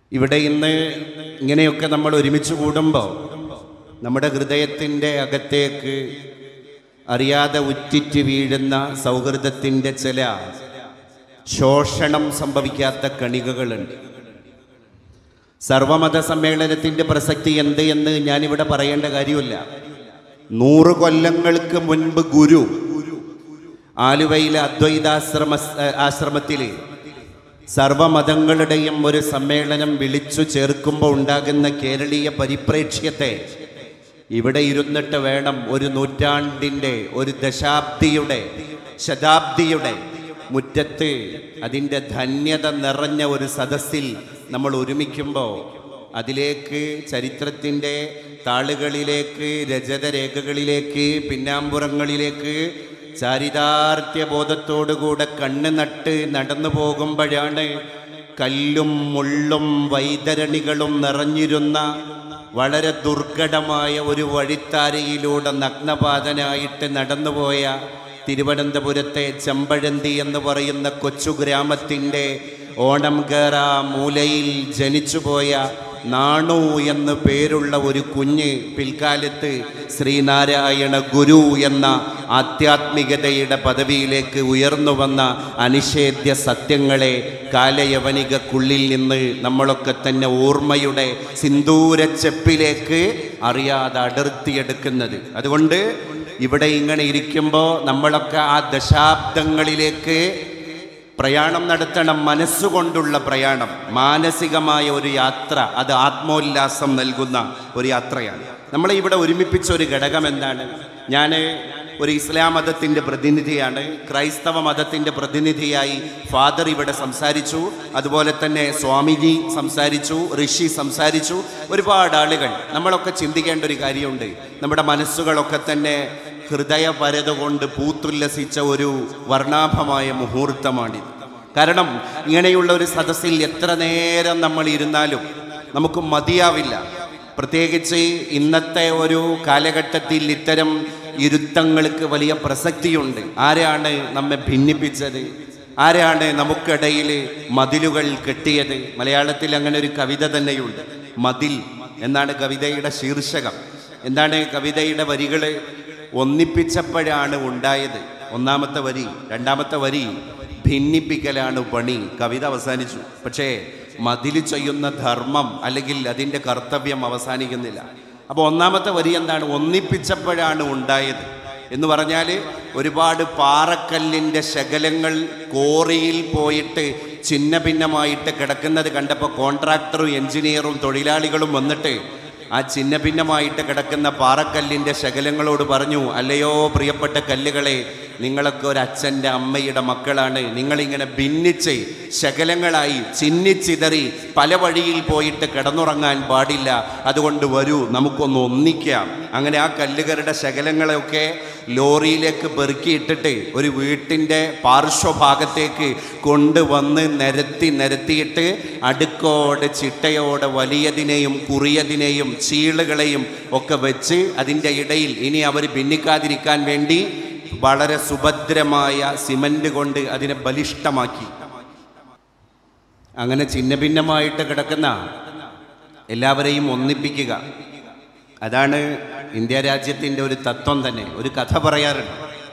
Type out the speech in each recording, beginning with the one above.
ഇവിടെ ഇന്ന് ഇങ്ങനെയൊക്കെ നമ്മൾ ഒരുമിച്ച് കൂടുമ്പോൾ നമ്മുടെ ഹൃദയത്തിൻ്റെ അകത്തേക്ക് അറിയാതെ ഉറ്റിറ്റ് വീഴുന്ന സൗഹൃദത്തിൻ്റെ ചില ശോഷണം സംഭവിക്കാത്ത കണികകളുണ്ട് സർവമത സമ്മേളനത്തിൻ്റെ പ്രസക്തി എന്ത് എന്ന് ഞാനിവിടെ പറയേണ്ട കാര്യമില്ല നൂറ് കൊല്ലങ്ങൾക്ക് മുൻപ് ഗുരു ആലുവയിലെ അദ്വൈതാശ്രമ ആശ്രമത്തിൽ സർവമതങ്ങളുടെയും ഒരു സമ്മേളനം വിളിച്ചു ചേർക്കുമ്പോൾ ഉണ്ടാകുന്ന കേരളീയ പരിപ്രേക്ഷ്യത്തെ ഇവിടെ ഇരുന്നിട്ട് വേണം ഒരു നൂറ്റാണ്ടിൻ്റെ ഒരു ദശാബ്ദിയുടെ ശതാബ്ദിയുടെ മുറ്റത്ത് അതിൻ്റെ ധന്യത നിറഞ്ഞ ഒരു സദസ്സിൽ നമ്മൾ ഒരുമിക്കുമ്പോൾ അതിലേക്ക് ചരിത്രത്തിൻ്റെ താളുകളിലേക്ക് രജതരേഖകളിലേക്ക് പിന്നാമ്പുറങ്ങളിലേക്ക് ചാരിതാർത്ഥ്യ ബോധത്തോടുകൂടെ കണ്ണ് നട്ട് നടന്നു പോകുമ്പോഴാണ് കല്ലും മുള്ളും വൈതരണികളും നിറഞ്ഞിരുന്ന വളരെ ദുർഘടമായ ഒരു വഴിത്താരയിലൂടെ നഗ്നപാതനായിട്ട് നടന്നുപോയ തിരുവനന്തപുരത്തെ ചെമ്പഴന്തി എന്ന് പറയുന്ന കൊച്ചു ഗ്രാമത്തിൻ്റെ ഓണം കേറ മൂലയിൽ ജനിച്ചുപോയ നാണു എന്ന് പേരുള്ള ഒരു കുഞ്ഞ് പിൽക്കാലത്ത് ശ്രീനാരായണ ഗുരു എന്ന ആധ്യാത്മികതയുടെ പദവിയിലേക്ക് ഉയർന്നു വന്ന അനിഷേധ്യ സത്യങ്ങളെ കാലയവനികക്കുള്ളിൽ നിന്ന് നമ്മളൊക്കെ തന്നെ ഓർമ്മയുടെ സിന്ദൂരച്ചെപ്പിലേക്ക് അറിയാതെ അടർത്തിയെടുക്കുന്നത് അതുകൊണ്ട് ഇവിടെ ഇങ്ങനെ ഇരിക്കുമ്പോൾ നമ്മളൊക്കെ ആ ദശാബ്ദങ്ങളിലേക്ക് പ്രയാണം നടത്തണം മനസ്സുകൊണ്ടുള്ള പ്രയാണം മാനസികമായ ഒരു യാത്ര അത് ആത്മോല്ലാസം നൽകുന്ന ഒരു യാത്രയാണ് നമ്മളെ ഇവിടെ ഒരുമിപ്പിച്ച ഒരു ഘടകം എന്താണ് ഞാൻ ഒരു ഇസ്ലാം മതത്തിൻ്റെ പ്രതിനിധിയാണ് ക്രൈസ്തവ മതത്തിൻ്റെ പ്രതിനിധിയായി ഫാദർ ഇവിടെ സംസാരിച്ചു അതുപോലെ തന്നെ സ്വാമിജി സംസാരിച്ചു ഋഷി സംസാരിച്ചു ഒരുപാട് ആളുകൾ നമ്മളൊക്കെ ചിന്തിക്കേണ്ട ഒരു കാര്യമുണ്ട് നമ്മുടെ മനസ്സുകളൊക്കെ തന്നെ ഹൃദയപരത കൊണ്ട് പൂത്തുല്ലസിച്ച ഒരു വർണ്ണാഭമായ മുഹൂർത്തമാണിത് കാരണം ഇങ്ങനെയുള്ള ഒരു സദസ്സിൽ എത്ര നേരം നമ്മൾ ഇരുന്നാലും നമുക്ക് മതിയാവില്ല പ്രത്യേകിച്ച് ഇന്നത്തെ ഒരു കാലഘട്ടത്തിൽ ഇത്തരം ഇരുത്തങ്ങൾക്ക് വലിയ പ്രസക്തിയുണ്ട് ആരാണ് നമ്മെ ഭിന്നിപ്പിച്ചത് ആരാണ് നമുക്കിടയിൽ മതിലുകൾ കെട്ടിയത് മലയാളത്തിൽ അങ്ങനെ ഒരു കവിത തന്നെയുണ്ട് മതിൽ എന്നാണ് കവിതയുടെ ശീർഷകം എന്താണ് കവിതയുടെ വരികൾ ഒന്നിപ്പിച്ചപ്പോഴാണ് ഉണ്ടായത് ഒന്നാമത്തെ വരി രണ്ടാമത്തെ വരി ഭിന്നിപ്പിക്കലാണ് പണി കവിത അവസാനിച്ചു പക്ഷേ മതിൽ ചെയ്യുന്ന ധർമ്മം അല്ലെങ്കിൽ അതിൻ്റെ കർത്തവ്യം അവസാനിക്കുന്നില്ല അപ്പോൾ ഒന്നാമത്തെ വരി എന്താണ് ഒന്നിപ്പിച്ചപ്പോഴാണ് ഉണ്ടായത് എന്ന് പറഞ്ഞാൽ ഒരുപാട് പാറക്കല്ലിൻ്റെ ശകലങ്ങൾ കോറിയിൽ പോയിട്ട് ചിന്ന ഭിന്നമായിട്ട് കിടക്കുന്നത് കണ്ടപ്പോൾ കോൺട്രാക്ടറും എഞ്ചിനീയറും തൊഴിലാളികളും വന്നിട്ട് ആ ചിന്ന ഭിന്നമായിട്ട് കിടക്കുന്ന പാറക്കല്ലിൻ്റെ ശകലങ്ങളോട് പറഞ്ഞു അല്ലയോ പ്രിയപ്പെട്ട കല്ലുകളെ നിങ്ങളൊക്കെ ഒരു അച്ഛൻ്റെ അമ്മയുടെ മക്കളാണ് നിങ്ങളിങ്ങനെ ഭിന്നിച്ച് ശകലങ്ങളായി ചിന്നിച്ചിതറി പല വഴിയിൽ പോയിട്ട് കിടന്നുറങ്ങാൻ പാടില്ല അതുകൊണ്ട് വരൂ നമുക്കൊന്ന് ഒന്നിക്കാം അങ്ങനെ ആ കല്ലുകളുടെ ശകലങ്ങളെയൊക്കെ ലോറിയിലേക്ക് പെറുക്കിയിട്ടിട്ട് ഒരു വീട്ടിൻ്റെ പാർശ്വഭാഗത്തേക്ക് കൊണ്ടുവന്ന് നിരത്തി നിരത്തിയിട്ട് അടുക്കോടെ ചിട്ടയോടെ വലിയതിനെയും കുറിയതിനെയും ചീളുകളെയും ഒക്കെ വെച്ച് അതിൻ്റെ ഇടയിൽ ഇനി അവർ ഭിന്നിക്കാതിരിക്കാൻ വേണ്ടി വളരെ സുഭദ്രമായ സിമന്റ് കൊണ്ട് അതിനെ ബലിഷ്ടമാക്കി അങ്ങനെ ചിന്ന ഭിന്നമായിട്ട് കിടക്കുന്ന എല്ലാവരെയും ഒന്നിപ്പിക്കുക അതാണ് ഇന്ത്യ രാജ്യത്തിൻ്റെ ഒരു തത്വം തന്നെ ഒരു കഥ പറയാറുണ്ട്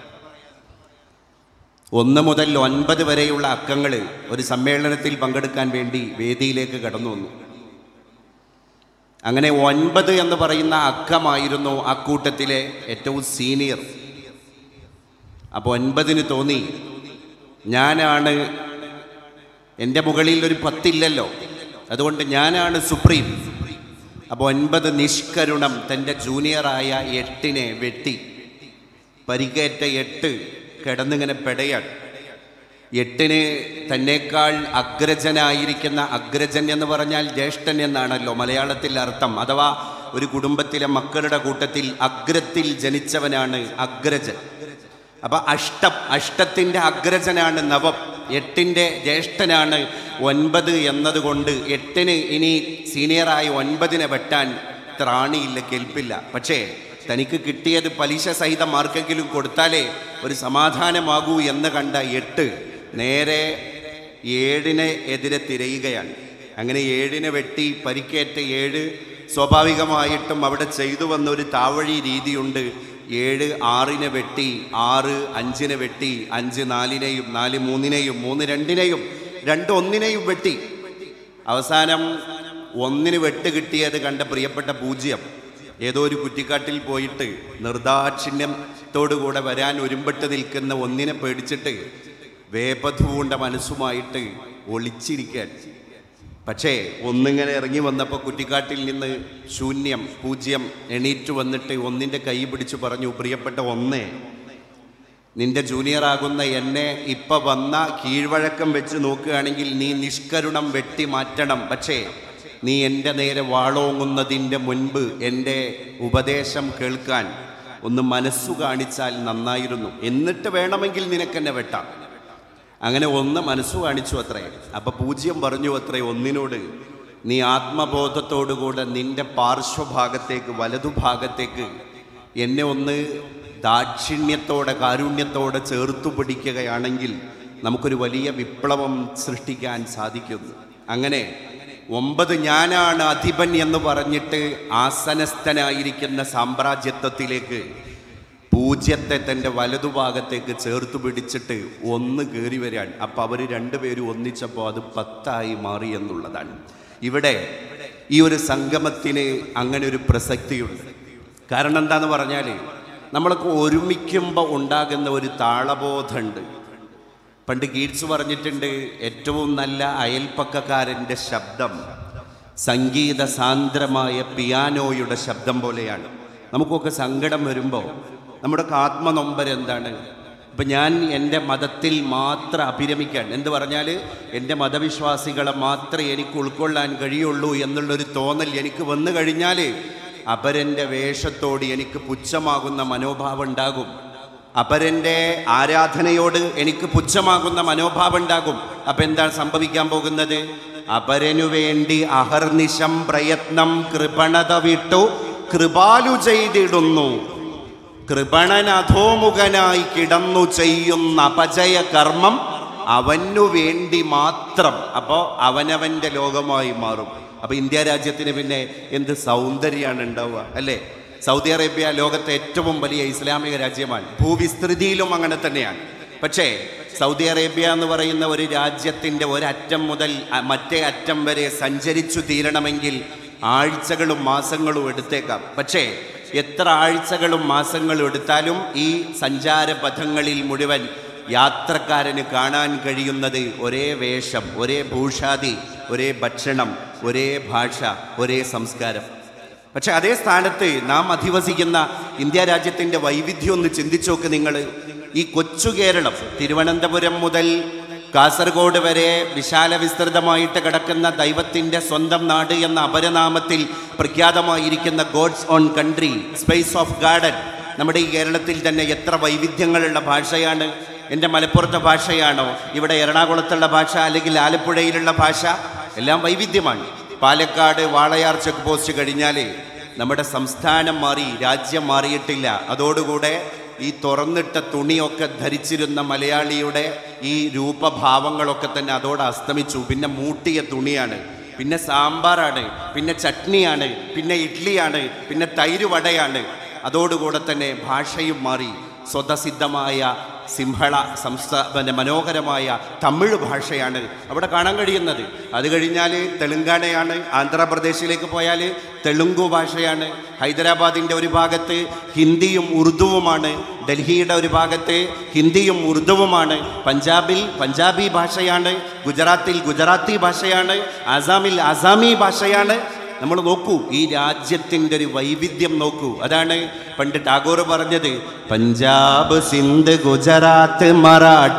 ഒന്ന് മുതൽ ഒൻപത് വരെയുള്ള അക്കങ്ങൾ ഒരു സമ്മേളനത്തിൽ പങ്കെടുക്കാൻ വേണ്ടി വേദിയിലേക്ക് കടന്നു വന്നു അങ്ങനെ ഒൻപത് എന്ന് പറയുന്ന അക്കമായിരുന്നു അക്കൂട്ടത്തിലെ ഏറ്റവും സീനിയർ അപ്പോൾ ഒൻപതിന് തോന്നി ഞാനാണ് എൻ്റെ മുകളിൽ ഒരു പത്തില്ലല്ലോ അതുകൊണ്ട് ഞാനാണ് സുപ്രീം അപ്പോൾ ഒൻപത് നിഷ്കരുണം തൻ്റെ ജൂനിയറായ എട്ടിനെ വെട്ടി പരിക്കേറ്റ എട്ട് കിടന്നിങ്ങനെ പെടയാണ് എട്ടിന് തന്നേക്കാൾ അഗ്രജനായിരിക്കുന്ന അഗ്രജൻ എന്ന് പറഞ്ഞാൽ ജ്യേഷ്ഠൻ എന്നാണല്ലോ മലയാളത്തിൽ അർത്ഥം അഥവാ ഒരു കുടുംബത്തിലെ മക്കളുടെ കൂട്ടത്തിൽ അഗ്രത്തിൽ ജനിച്ചവനാണ് അഗ്രജൻ അപ്പൊ അഷ്ടം അഷ്ടത്തിന്റെ അഗ്രജനാണ് നവം എട്ടിന്റെ ജ്യേഷ്ഠനാണ് ഒൻപത് എന്നതുകൊണ്ട് എട്ടിന് ഇനി സീനിയറായി ഒൻപതിനെ വെട്ടാൻ ത്രാണിയില്ല കെൽപ്പില്ല പക്ഷേ തനിക്ക് കിട്ടിയത് പലിശ സഹിതം ആർക്കെങ്കിലും കൊടുത്താലേ ഒരു സമാധാനമാകൂ എന്ന് കണ്ട എട്ട് നേരെ ഏഴിനെ എതിരെ തിരയുകയാണ് അങ്ങനെ ഏഴിനെ വെട്ടി പരിക്കേറ്റ ഏഴ് സ്വാഭാവികമായിട്ടും അവിടെ ചെയ്തു വന്ന ഒരു താവഴി രീതിയുണ്ട് ഏഴ് ആറിനെ വെട്ടി ആറ് അഞ്ചിനെ വെട്ടി അഞ്ച് നാലിനെയും നാല് മൂന്നിനെയും മൂന്ന് രണ്ടിനെയും രണ്ട് ഒന്നിനെയും വെട്ടി അവസാനം ഒന്നിന് വെട്ട് കിട്ടിയത് കണ്ട പ്രിയപ്പെട്ട പൂജ്യം ഏതോ ഒരു കുറ്റിക്കാട്ടിൽ പോയിട്ട് നിർദാക്ഷിണ്യത്തോടുകൂടെ വരാൻ ഒരുമ്പെട്ട് നിൽക്കുന്ന ഒന്നിനെ പേടിച്ചിട്ട് വേപധുവുണ്ട മനസ്സുമായിട്ട് ഒളിച്ചിരിക്കാൻ പക്ഷേ ഒന്നിങ്ങനെ ഇറങ്ങി വന്നപ്പോൾ കുറ്റിക്കാട്ടിൽ നിന്ന് ശൂന്യം പൂജ്യം എണീറ്റ് വന്നിട്ട് ഒന്നിൻ്റെ കൈ പിടിച്ചു പറഞ്ഞു പ്രിയപ്പെട്ട ഒന്നേ നിന്റെ ജൂനിയർ ആകുന്ന എന്നെ ഇപ്പൊ വന്ന കീഴ്വഴക്കം വെച്ച് നോക്കുകയാണെങ്കിൽ നീ നിഷ്കരുണം വെട്ടി മാറ്റണം പക്ഷേ നീ എൻ്റെ നേരെ വാളോങ്ങുന്നതിൻ്റെ മുൻപ് എൻ്റെ ഉപദേശം കേൾക്കാൻ ഒന്ന് മനസ്സു കാണിച്ചാൽ നന്നായിരുന്നു എന്നിട്ട് വേണമെങ്കിൽ നിനക്കെന്നെ വെട്ടാം അങ്ങനെ ഒന്ന് മനസ്സു കാണിച്ചു അത്രേ അപ്പൊ പൂജ്യം പറഞ്ഞു അത്രേ ഒന്നിനോട് നീ ആത്മബോധത്തോടുകൂടെ നിന്റെ പാർശ്വഭാഗത്തേക്ക് വലതുഭാഗത്തേക്ക് എന്നെ ഒന്ന് ദാക്ഷിണ്യത്തോടെ കാരുണ്യത്തോടെ ചേർത്തു പിടിക്കുകയാണെങ്കിൽ നമുക്കൊരു വലിയ വിപ്ലവം സൃഷ്ടിക്കാൻ സാധിക്കുന്നു അങ്ങനെ ഒമ്പത് ഞാനാണ് അധിപൻ എന്ന് പറഞ്ഞിട്ട് ആസനസ്ഥനായിരിക്കുന്ന സാമ്രാജ്യത്വത്തിലേക്ക് പൂജ്യത്തെ തൻ്റെ വലതുഭാഗത്തേക്ക് ചേർത്ത് പിടിച്ചിട്ട് ഒന്ന് കയറി വരാൻ അപ്പം അവർ രണ്ടുപേരും ഒന്നിച്ചപ്പോൾ അത് പത്തായി മാറി എന്നുള്ളതാണ് ഇവിടെ ഈ ഒരു സംഗമത്തിന് അങ്ങനെ ഒരു പ്രസക്തിയുണ്ട് കാരണം എന്താന്ന് പറഞ്ഞാൽ നമ്മളൊക്കെ ഒരുമിക്കുമ്പോൾ ഉണ്ടാകുന്ന ഒരു താളബോധമുണ്ട് പണ്ട് ഗീഡ്സ് പറഞ്ഞിട്ടുണ്ട് ഏറ്റവും നല്ല അയൽപ്പക്കക്കാരൻ്റെ ശബ്ദം സംഗീത സാന്ദ്രമായ പിയാനോയുടെ ശബ്ദം പോലെയാണ് നമുക്കൊക്കെ സങ്കടം വരുമ്പോൾ നമ്മുടെ ആത്മനൊമ്പരം എന്താണ് ഇപ്പം ഞാൻ എൻ്റെ മതത്തിൽ മാത്രം അഭിരമിക്കാൻ എന്ത് പറഞ്ഞാൽ എൻ്റെ മതവിശ്വാസികളെ മാത്രമേ എനിക്ക് ഉൾക്കൊള്ളാൻ കഴിയുള്ളൂ എന്നുള്ളൊരു തോന്നൽ എനിക്ക് വന്നു കഴിഞ്ഞാൽ അപരൻ്റെ വേഷത്തോട് എനിക്ക് പുച്ഛമാകുന്ന മനോഭാവം ഉണ്ടാകും അപരൻ്റെ ആരാധനയോട് എനിക്ക് പുച്ഛമാകുന്ന മനോഭാവം ഉണ്ടാകും അപ്പൊ എന്താണ് സംഭവിക്കാൻ പോകുന്നത് അപരനു വേണ്ടി അഹർനിശം പ്രയത്നം കൃപണത വിട്ടു കൃപാലു ചെയ്തിടുന്നു കൃപണൻ അധോമുഖനായി കിടന്നു ചെയ്യുന്ന അപജയ കർമ്മം അവനു വേണ്ടി മാത്രം അപ്പോൾ അവനവൻ്റെ ലോകമായി മാറും അപ്പോൾ ഇന്ത്യ രാജ്യത്തിന് പിന്നെ എന്ത് സൗന്ദര്യമാണ് ഉണ്ടാവുക അല്ലേ സൗദി അറേബ്യ ലോകത്തെ ഏറ്റവും വലിയ ഇസ്ലാമിക രാജ്യമാണ് ഭൂവിസ്തൃതിയിലും അങ്ങനെ തന്നെയാണ് പക്ഷേ സൗദി അറേബ്യ എന്ന് പറയുന്ന ഒരു രാജ്യത്തിൻ്റെ ഒരറ്റം മുതൽ അ- മറ്റേ അറ്റം വരെ സഞ്ചരിച്ചു തീരണമെങ്കിൽ ആഴ്ചകളും മാസങ്ങളും എടുത്തേക്കാം പക്ഷേ എത്ര ആഴ്ചകളും മാസങ്ങളും എടുത്താലും ഈ സഞ്ചാരപഥങ്ങളിൽ മുഴുവൻ യാത്രക്കാരന് കാണാൻ കഴിയുന്നത് ഒരേ വേഷം ഒരേ ഭൂഷാതി ഒരേ ഭക്ഷണം ഒരേ ഭാഷ ഒരേ സംസ്കാരം പക്ഷെ അതേ സ്ഥാനത്ത് നാം അധിവസിക്കുന്ന ഇന്ത്യ രാജ്യത്തിൻ്റെ വൈവിധ്യം ഒന്ന് ചിന്തിച്ചു നോക്ക് നിങ്ങൾ ഈ കൊച്ചു കേരളം തിരുവനന്തപുരം മുതൽ കാസർഗോഡ് വരെ വിശാല വിസ്തൃതമായിട്ട് കിടക്കുന്ന ദൈവത്തിൻ്റെ സ്വന്തം നാട് എന്ന അപരനാമത്തിൽ പ്രഖ്യാതമായിരിക്കുന്ന God's own country space of garden നമ്മുടെ ഈ കേരളത്തിൽ തന്നെ എത്ര വൈവിധ്യങ്ങളുള്ള ഭാഷയാണ് എൻ്റെ മലപ്പുറത്തെ ഭാഷയാണോ ഇവിടെ എറണാകുളത്തുള്ള ഭാഷ അല്ലെങ്കിൽ ആലപ്പുഴയിലുള്ള ഭാഷ എല്ലാം വൈവിധ്യമാണ് പാലക്കാട് വാളയാർ ചെക്ക് പോസ്റ്റ് കഴിഞ്ഞാൽ നമ്മുടെ സംസ്ഥാനം മാറി രാജ്യം മാറിയിട്ടില്ല അതോടുകൂടെ ഈ തുറന്നിട്ട തുണിയൊക്കെ ധരിച്ചിരുന്ന മലയാളിയുടെ ഈ രൂപഭാവങ്ങളൊക്കെ തന്നെ അതോടെ അസ്തമിച്ചു പിന്നെ മൂട്ടിയ തുണിയാണ് പിന്നെ സാമ്പാറാണ് പിന്നെ ചട്നിയാണ് പിന്നെ ഇഡ്ഡലിയാണ് പിന്നെ തൈര് വടയാണ് അതോടുകൂടെ തന്നെ ഭാഷയും മാറി സ്വതസിദ്ധമായ സിംഹള സംസ്ഥാ പിന്നെ മനോഹരമായ തമിഴ് ഭാഷയാണ് അവിടെ കാണാൻ കഴിയുന്നത് അത് കഴിഞ്ഞാൽ തെലുങ്കാനയാണ് ആന്ധ്രാപ്രദേശിലേക്ക് പോയാൽ തെലുങ്കു ഭാഷയാണ് ഹൈദരാബാദിൻ്റെ ഒരു ഭാഗത്ത് ഹിന്ദിയും ഉറുദുവുമാണ് ഡൽഹിയുടെ ഒരു ഭാഗത്ത് ഹിന്ദിയും ഉറുദുവുമാണ് പഞ്ചാബിൽ പഞ്ചാബി ഭാഷയാണ് ഗുജറാത്തിൽ ഗുജറാത്തി ഭാഷയാണ് ആസാമിൽ ആസാമി ഭാഷയാണ് നമ്മൾ നോക്കൂ ഈ രാജ്യത്തിൻ്റെ ഒരു വൈവിധ്യം നോക്കൂ അതാണ് പണ്ട് ടാഗോർ പറഞ്ഞത് പഞ്ചാബ് സിന്ധ് ഗുജറാത്ത് മറാഠ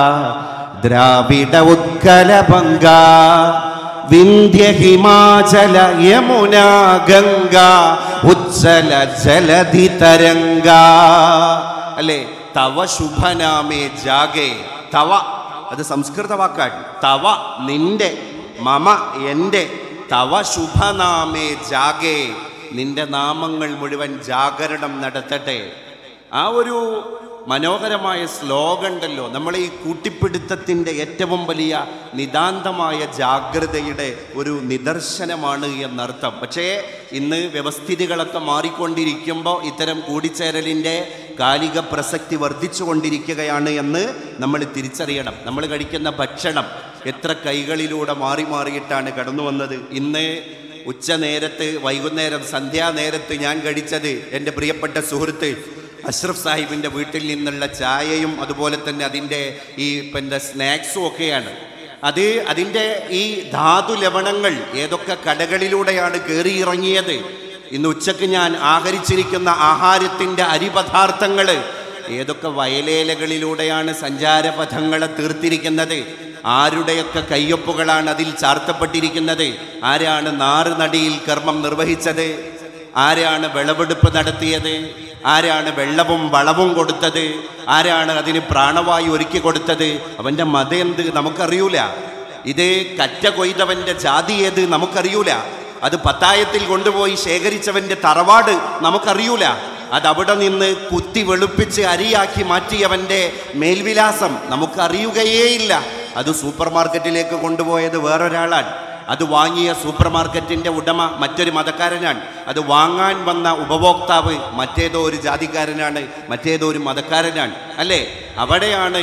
ദ്രാവിഡ ഉത്കല ബംഗ വിന്ധ്യ ഹിമാചല യമുന ഗംഗ ഉജ്ജല ജലധി തരംഗ അല്ലേ തവ ശുഭനാമേ ജാഗേ തവ അത് സംസ്കൃത വാക്കാണ് തവ നിന്റെ മമ എൻ്റെ തവ ശുഭനാമേ ജാഗേ നിന്റെ നാമങ്ങൾ മുഴുവൻ ജാഗരണം നടത്തട്ടെ ആ ഒരു മനോഹരമായ ശ്ലോകം ഉണ്ടല്ലോ നമ്മളെ ഈ കൂട്ടിപ്പിടുത്തത്തിൻ്റെ ഏറ്റവും വലിയ നിതാന്തമായ ജാഗ്രതയുടെ ഒരു നിദർശനമാണ് എന്നർത്ഥം പക്ഷേ ഇന്ന് വ്യവസ്ഥിതികളൊക്കെ മാറിക്കൊണ്ടിരിക്കുമ്പോൾ ഇത്തരം കൂടിച്ചേരലിൻ്റെ കാലിക പ്രസക്തി വർദ്ധിച്ചു കൊണ്ടിരിക്കുകയാണ് എന്ന് നമ്മൾ തിരിച്ചറിയണം നമ്മൾ കഴിക്കുന്ന ഭക്ഷണം എത്ര കൈകളിലൂടെ മാറി മാറിയിട്ടാണ് കടന്നു വന്നത് ഇന്ന് ഉച്ചനേരത്ത് വൈകുന്നേരം സന്ധ്യാനേരത്ത് ഞാൻ കഴിച്ചത് എൻ്റെ പ്രിയപ്പെട്ട സുഹൃത്ത് അഷ്റഫ് സാഹിബിൻ്റെ വീട്ടിൽ നിന്നുള്ള ചായയും അതുപോലെ തന്നെ അതിൻ്റെ ഈ പിന്നെ സ്നാക്സും ഒക്കെയാണ് അത് അതിൻ്റെ ഈ ധാതു ലവണങ്ങൾ ഏതൊക്കെ കടകളിലൂടെയാണ് കയറിയിറങ്ങിയത് ഇന്ന് ഉച്ചക്ക് ഞാൻ ആഹരിച്ചിരിക്കുന്ന ആഹാരത്തിൻ്റെ അരിപദാർത്ഥങ്ങൾ ഏതൊക്കെ വയലേലകളിലൂടെയാണ് സഞ്ചാരപഥങ്ങളെ തീർത്തിരിക്കുന്നത് ആരുടെയൊക്കെ കയ്യൊപ്പുകളാണ് അതിൽ ചാർത്തപ്പെട്ടിരിക്കുന്നത് ആരാണ് നാറുനടിയിൽ കർമ്മം നിർവഹിച്ചത് ആരാണ് വിളവെടുപ്പ് നടത്തിയത് ആരാണ് വെള്ളവും വളവും കൊടുത്തത് ആരാണ് അതിന് പ്രാണവായു ഒരുക്കി കൊടുത്തത് അവൻ്റെ മതം എന്ത് നമുക്കറിയൂല ഇത് കറ്റ കൊയ്തവൻ്റെ ജാതി ഏത് നമുക്കറിയൂല അത് പത്തായത്തിൽ കൊണ്ടുപോയി ശേഖരിച്ചവൻ്റെ തറവാട് നമുക്കറിയൂല അതവിടെ നിന്ന് കുത്തി വെളുപ്പിച്ച് അരിയാക്കി മാറ്റിയവൻ്റെ മേൽവിലാസം നമുക്കറിയുകയേയില്ല അത് സൂപ്പർ മാർക്കറ്റിലേക്ക് കൊണ്ടുപോയത് വേറൊരാളാണ് അത് വാങ്ങിയ സൂപ്പർ മാർക്കറ്റിൻ്റെ ഉടമ മറ്റൊരു മതക്കാരനാണ് അത് വാങ്ങാൻ വന്ന ഉപഭോക്താവ് മറ്റേതോ ഒരു ജാതിക്കാരനാണ് മറ്റേതോ ഒരു മതക്കാരനാണ് അല്ലേ അവിടെയാണ്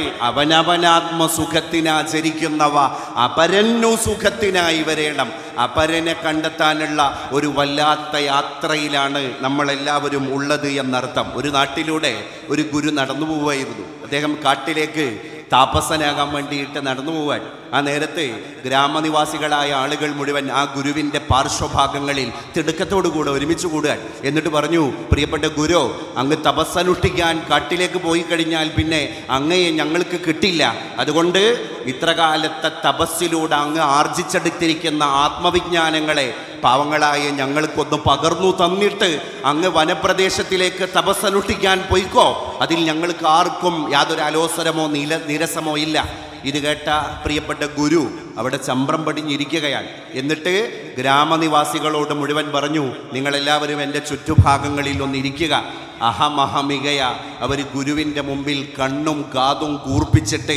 അവനവനാത്മസുഖത്തിനാചരിക്കുന്നവ അപരന്നു സുഖത്തിനായി വരേണം അപരനെ കണ്ടെത്താനുള്ള ഒരു വല്ലാത്ത യാത്രയിലാണ് നമ്മളെല്ലാവരും ഉള്ളത് എന്നർത്ഥം ഒരു നാട്ടിലൂടെ ഒരു ഗുരു നടന്നു പോവുമായിരുന്നു അദ്ദേഹം കാട്ടിലേക്ക് താപസനാകാൻ വേണ്ടിയിട്ട് നടന്നു പോവാൻ ആ നേരത്ത് ഗ്രാമനിവാസികളായ ആളുകൾ മുഴുവൻ ആ ഗുരുവിൻ്റെ പാർശ്വഭാഗങ്ങളിൽ തിടുക്കത്തോടുകൂടെ ഒരുമിച്ച് കൂടുക എന്നിട്ട് പറഞ്ഞു പ്രിയപ്പെട്ട ഗുരു അങ്ങ് തപസ്സനുഷ്ഠിക്കാൻ കാട്ടിലേക്ക് പോയി കഴിഞ്ഞാൽ പിന്നെ അങ്ങയെ ഞങ്ങൾക്ക് കിട്ടില്ല അതുകൊണ്ട് ഇത്രകാലത്തെ തപസ്സിലൂടെ അങ്ങ് ആർജിച്ചെടുത്തിരിക്കുന്ന ആത്മവിജ്ഞാനങ്ങളെ പാവങ്ങളായ ഞങ്ങൾക്കൊന്ന് പകർന്നു തന്നിട്ട് അങ്ങ് വനപ്രദേശത്തിലേക്ക് തപസ്സനുഷ്ഠിക്കാൻ പോയിക്കോ അതിൽ ഞങ്ങൾക്ക് ആർക്കും യാതൊരു അലോസരമോ നീല നിരസമോ ഇല്ല ഇത് കേട്ട പ്രിയപ്പെട്ട ഗുരു അവിടെ ചമ്പ്രം പടിഞ്ഞിരിക്കുകയാണ് എന്നിട്ട് ഗ്രാമനിവാസികളോട് മുഴുവൻ പറഞ്ഞു നിങ്ങളെല്ലാവരും എൻ്റെ ചുറ്റുഭാഗങ്ങളിൽ ഒന്ന് ഇരിക്കുക അഹമഹമികയ അവർ ഗുരുവിൻ്റെ മുമ്പിൽ കണ്ണും കാതും കൂർപ്പിച്ചിട്ട്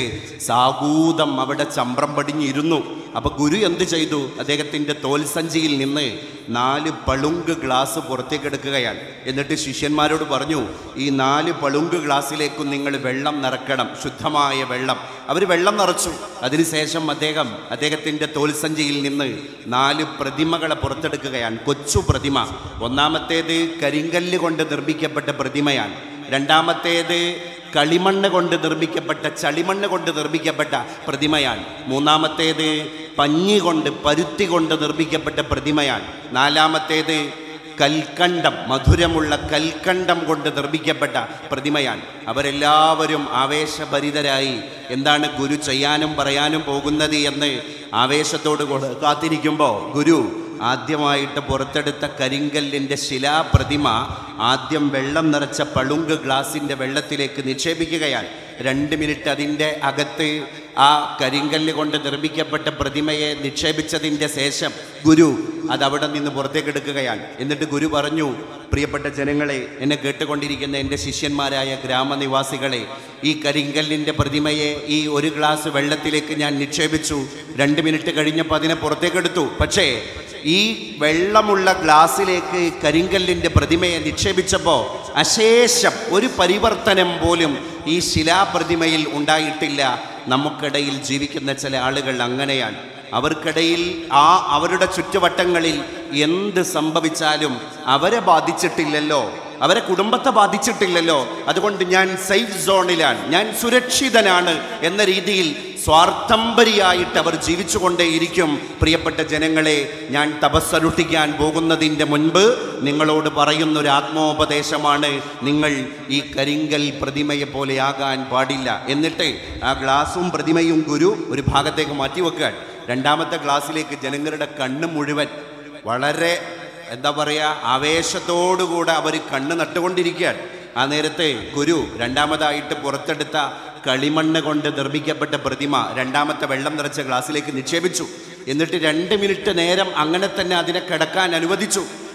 സാഗൂതം അവിടെ ചമ്പ്രം പടിഞ്ഞിരുന്നു അപ്പൊ ഗുരു എന്ത് ചെയ്തു അദ്ദേഹത്തിൻ്റെ തോൽസഞ്ചിയിൽ നിന്ന് നാല് പളുങ്ക് ഗ്ലാസ് പുറത്തേക്ക് എടുക്കുകയാണ് എന്നിട്ട് ശിഷ്യന്മാരോട് പറഞ്ഞു ഈ നാല് പളുങ്ക് ഗ്ലാസ്സിലേക്കും നിങ്ങൾ വെള്ളം നിറക്കണം ശുദ്ധമായ വെള്ളം അവർ വെള്ളം നിറച്ചു അതിനുശേഷം അദ്ദേഹം അദ്ദേഹത്തിൻ്റെ തോൽസഞ്ചിയിൽ നിന്ന് നാല് പ്രതിമകളെ പുറത്തെടുക്കുകയാണ് കൊച്ചു പ്രതിമ ഒന്നാമത്തേത് കരിങ്കല്ല് കൊണ്ട് നിർമ്മിക്കപ്പെട്ട പ്രതിമയാണ് രണ്ടാമത്തേത് കളിമണ്ണ് കൊണ്ട് നിർമ്മിക്കപ്പെട്ട ചളിമണ്ണ് കൊണ്ട് നിർമ്മിക്കപ്പെട്ട പ്രതിമയാണ് മൂന്നാമത്തേത് പഞ്ഞി കൊണ്ട് പരുത്തി കൊണ്ട് നിർമ്മിക്കപ്പെട്ട പ്രതിമയാണ് നാലാമത്തേത് കൽക്കണ്ടം മധുരമുള്ള കൽക്കണ്ടം കൊണ്ട് നിർമ്മിക്കപ്പെട്ട പ്രതിമയാണ് അവരെല്ലാവരും ആവേശഭരിതരായി എന്താണ് ഗുരു ചെയ്യാനും പറയാനും പോകുന്നത് എന്ന് ആവേശത്തോട് കൂടെ കാത്തിരിക്കുമ്പോൾ ഗുരു ആദ്യമായിട്ട് പുറത്തെടുത്ത കരിങ്കല്ലിൻ്റെ ശിലാപ്രതിമ ആദ്യം വെള്ളം നിറച്ച പളുങ്ക് ഗ്ലാസിൻ്റെ വെള്ളത്തിലേക്ക് നിക്ഷേപിക്കുകയാണ് രണ്ട് മിനിറ്റ് അതിൻ്റെ അകത്ത് ആ കരിങ്കല്ല് കൊണ്ട് നിർമ്മിക്കപ്പെട്ട പ്രതിമയെ നിക്ഷേപിച്ചതിൻ്റെ ശേഷം ഗുരു അത് അവിടെ നിന്ന് പുറത്തേക്ക് എടുക്കുകയാണ് എന്നിട്ട് ഗുരു പറഞ്ഞു പ്രിയപ്പെട്ട ജനങ്ങളെ എന്നെ കേട്ടുകൊണ്ടിരിക്കുന്ന എൻ്റെ ശിഷ്യന്മാരായ ഗ്രാമനിവാസികളെ ഈ കരിങ്കല്ലിൻ്റെ പ്രതിമയെ ഈ ഒരു ഗ്ലാസ് വെള്ളത്തിലേക്ക് ഞാൻ നിക്ഷേപിച്ചു രണ്ട് മിനിറ്റ് കഴിഞ്ഞപ്പോൾ അതിനെ പുറത്തേക്കെടുത്തു പക്ഷേ ഈ വെള്ളമുള്ള ഗ്ലാസ്സിലേക്ക് കരിങ്കല്ലിൻ്റെ പ്രതിമയെ നിക്ഷേപിച്ചപ്പോൾ അശേഷം ഒരു പരിവർത്തനം പോലും ഈ ശിലാപ്രതിമയിൽ ഉണ്ടായിട്ടില്ല നമുക്കിടയിൽ ജീവിക്കുന്ന ചില ആളുകൾ അങ്ങനെയാണ് അവർക്കിടയിൽ ആ അവരുടെ ചുറ്റുവട്ടങ്ങളിൽ എന്ത് സംഭവിച്ചാലും അവരെ ബാധിച്ചിട്ടില്ലല്ലോ അവരെ കുടുംബത്തെ ബാധിച്ചിട്ടില്ലല്ലോ അതുകൊണ്ട് ഞാൻ സേഫ് സോണിലാണ് ഞാൻ സുരക്ഷിതനാണ് എന്ന രീതിയിൽ സ്വാർത്ഥംബരിയായിട്ട് അവർ ജീവിച്ചുകൊണ്ടേയിരിക്കും പ്രിയപ്പെട്ട ജനങ്ങളെ ഞാൻ തപസ്സനുഷ്ഠിക്കാൻ പോകുന്നതിൻ്റെ മുൻപ് നിങ്ങളോട് പറയുന്ന ഒരു ആത്മോപദേശമാണ് നിങ്ങൾ ഈ കരിങ്കൽ പ്രതിമയെ പോലെയാകാൻ പാടില്ല എന്നിട്ട് ആ ഗ്ലാസും പ്രതിമയും ഗുരു ഒരു ഭാഗത്തേക്ക് മാറ്റിവെക്കാൻ രണ്ടാമത്തെ ഗ്ലാസ്സിലേക്ക് ജനങ്ങളുടെ കണ്ണ് മുഴുവൻ വളരെ എന്താ പറയുക ആവേശത്തോടുകൂടെ അവർ കണ്ണ് നട്ടുകൊണ്ടിരിക്കുകയാണ് ആ നേരത്തെ ഗുരു രണ്ടാമതായിട്ട് പുറത്തെടുത്ത കളിമണ്ണ് കൊണ്ട് നിർമ്മിക്കപ്പെട്ട പ്രതിമ രണ്ടാമത്തെ വെള്ളം നിറച്ച ഗ്ലാസ്സിലേക്ക് നിക്ഷേപിച്ചു എന്നിട്ട് രണ്ട് മിനിറ്റ് നേരം അങ്ങനെ തന്നെ അതിനെ കിടക്കാൻ അനുവദിച്ചു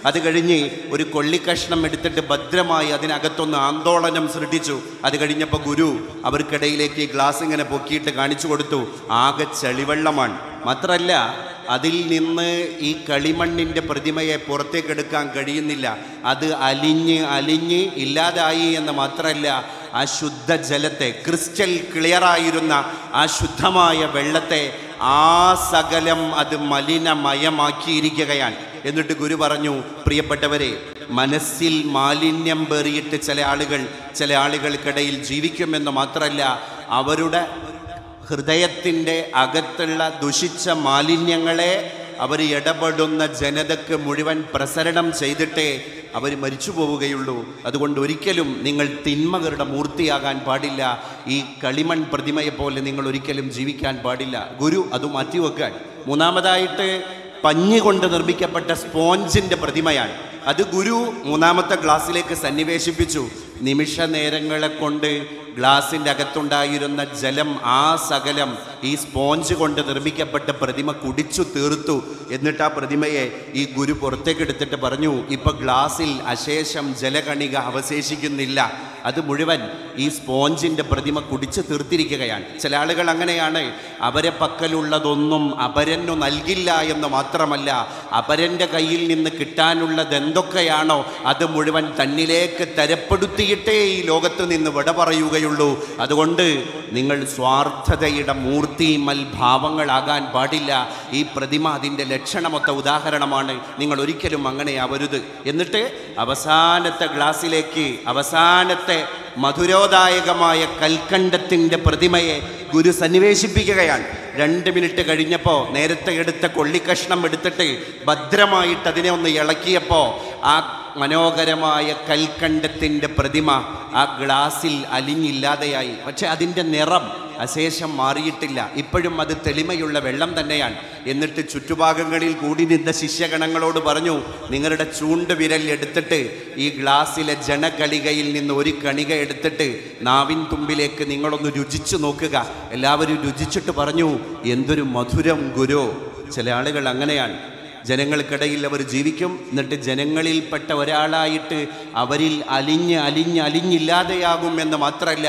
അത് കഴിഞ്ഞ് ഒരു കൊള്ളിക്കഷ്ണം എടുത്തിട്ട് ഭദ്രമായി അതിനകത്തൊന്ന് ആന്തോളനം സൃഷ്ടിച്ചു അത് കഴിഞ്ഞപ്പോൾ ഗുരു അവർക്കിടയിലേക്ക് ഈ ഗ്ലാസ് ഇങ്ങനെ പൊക്കിയിട്ട് കാണിച്ചു കൊടുത്തു ആകെ ചെളിവെള്ളമാണ് മാത്രമല്ല അതിൽ നിന്ന് ഈ കളിമണ്ണിൻ്റെ പ്രതിമയെ പുറത്തേക്കെടുക്കാൻ കഴിയുന്നില്ല അത് അലിഞ്ഞ് അലിഞ്ഞ് ഇല്ലാതായി എന്ന് മാത്രമല്ല ആ ശുദ്ധ ജലത്തെ ക്രിസ്റ്റൽ ക്ലിയറായിരുന്ന ആ ശുദ്ധമായ വെള്ളത്തെ ആ സകലം അത് മലിനമയമാക്കിയിരിക്കുകയാണ് എന്നിട്ട് ഗുരു പറഞ്ഞു പ്രിയപ്പെട്ടവരെ മനസ്സിൽ മാലിന്യം പേറിയിട്ട് ചില ആളുകൾ ചില ആളുകൾക്കിടയിൽ ജീവിക്കുമെന്ന് മാത്രമല്ല അവരുടെ ഹൃദയത്തിൻ്റെ അകത്തുള്ള ദുഷിച്ച മാലിന്യങ്ങളെ അവർ ഇടപെടുന്ന ജനതയ്ക്ക് മുഴുവൻ പ്രസരണം ചെയ്തിട്ടേ അവർ മരിച്ചു പോവുകയുള്ളൂ അതുകൊണ്ട് ഒരിക്കലും നിങ്ങൾ തിന്മകളുടെ മൂർത്തിയാകാൻ പാടില്ല ഈ കളിമൺ പ്രതിമയെ പോലെ നിങ്ങൾ ഒരിക്കലും ജീവിക്കാൻ പാടില്ല ഗുരു അത് മാറ്റിവെക്കാൻ മൂന്നാമതായിട്ട് പഞ്ഞി കൊണ്ട് നിർമ്മിക്കപ്പെട്ട സ്പോഞ്ചിൻ്റെ പ്രതിമയാണ് അത് ഗുരു മൂന്നാമത്തെ ഗ്ലാസ്സിലേക്ക് സന്നിവേശിപ്പിച്ചു നിമിഷ നേരങ്ങളെ കൊണ്ട് ഗ്ലാസിൻ്റെ അകത്തുണ്ടായിരുന്ന ജലം ആ സകലം ഈ സ്പോഞ്ച് കൊണ്ട് നിർമ്മിക്കപ്പെട്ട പ്രതിമ കുടിച്ചു തീർത്തു എന്നിട്ട് ആ പ്രതിമയെ ഈ ഗുരു പുറത്തേക്ക് എടുത്തിട്ട് പറഞ്ഞു ഇപ്പൊ ഗ്ലാസിൽ അശേഷം ജലകണിക അവശേഷിക്കുന്നില്ല അത് മുഴുവൻ ഈ സ്പോഞ്ചിൻ്റെ പ്രതിമ കുടിച്ചു തീർത്തിരിക്കുകയാണ് ചില ആളുകൾ അങ്ങനെയാണ് അവരെ പക്കലുള്ളതൊന്നും അപരനു നൽകില്ല എന്ന് മാത്രമല്ല അപരൻ്റെ കയ്യിൽ നിന്ന് കിട്ടാനുള്ളത് എന്തൊക്കെയാണോ അത് മുഴുവൻ തന്നിലേക്ക് തരപ്പെടുത്തിയിട്ടേ ഈ ലോകത്ത് നിന്ന് വിട പറയുകയുള്ളൂ അതുകൊണ്ട് നിങ്ങൾ സ്വാർത്ഥതയുടെ മൂർത്തി മൽഭാവങ്ങളാകാൻ പാടില്ല ഈ പ്രതിമ അതിൻ്റെ ലക്ഷണമൊത്ത ഉദാഹരണമാണ് നിങ്ങൾ ഒരിക്കലും അങ്ങനെ ആവരുത് എന്നിട്ട് അവസാനത്തെ ഗ്ലാസ്സിലേക്ക് അവസാനത്തെ മധുരോദായകമായ കൽക്കണ്ടത്തിൻ്റെ പ്രതിമയെ ഗുരു സന്നിവേശിപ്പിക്കുകയാണ് രണ്ട് മിനിറ്റ് കഴിഞ്ഞപ്പോൾ നേരത്തെ എടുത്ത കൊള്ളിക്കഷ്ണം എടുത്തിട്ട് ഭദ്രമായിട്ട് അതിനെ ഒന്ന് ഇളക്കിയപ്പോൾ ആ മനോഹരമായ കൽക്കണ്ടത്തിൻ്റെ പ്രതിമ ആ ഗ്ലാസിൽ അലിഞ്ഞില്ലാതെയായി പക്ഷെ അതിൻ്റെ നിറം അശേഷം മാറിയിട്ടില്ല ഇപ്പോഴും അത് തെളിമയുള്ള വെള്ളം തന്നെയാണ് എന്നിട്ട് ചുറ്റുഭാഗങ്ങളിൽ കൂടി നിന്ന ശിഷ്യഗണങ്ങളോട് പറഞ്ഞു നിങ്ങളുടെ ചൂണ്ട് വിരൽ എടുത്തിട്ട് ഈ ഗ്ലാസ്സിലെ ജനകണികയിൽ നിന്ന് ഒരു കണിക എടുത്തിട്ട് നാവിൻ തുമ്പിലേക്ക് നിങ്ങളൊന്ന് രുചിച്ചു നോക്കുക എല്ലാവരും രുചിച്ചിട്ട് പറഞ്ഞു എന്തൊരു മധുരം ഗുരു ചില ആളുകൾ അങ്ങനെയാണ് ജനങ്ങൾക്കിടയിൽ അവർ ജീവിക്കും എന്നിട്ട് ജനങ്ങളിൽപ്പെട്ട ഒരാളായിട്ട് അവരിൽ അലിഞ്ഞ് അലിഞ്ഞ് അലിഞ്ഞില്ലാതെയാകും എന്ന് മാത്രമല്ല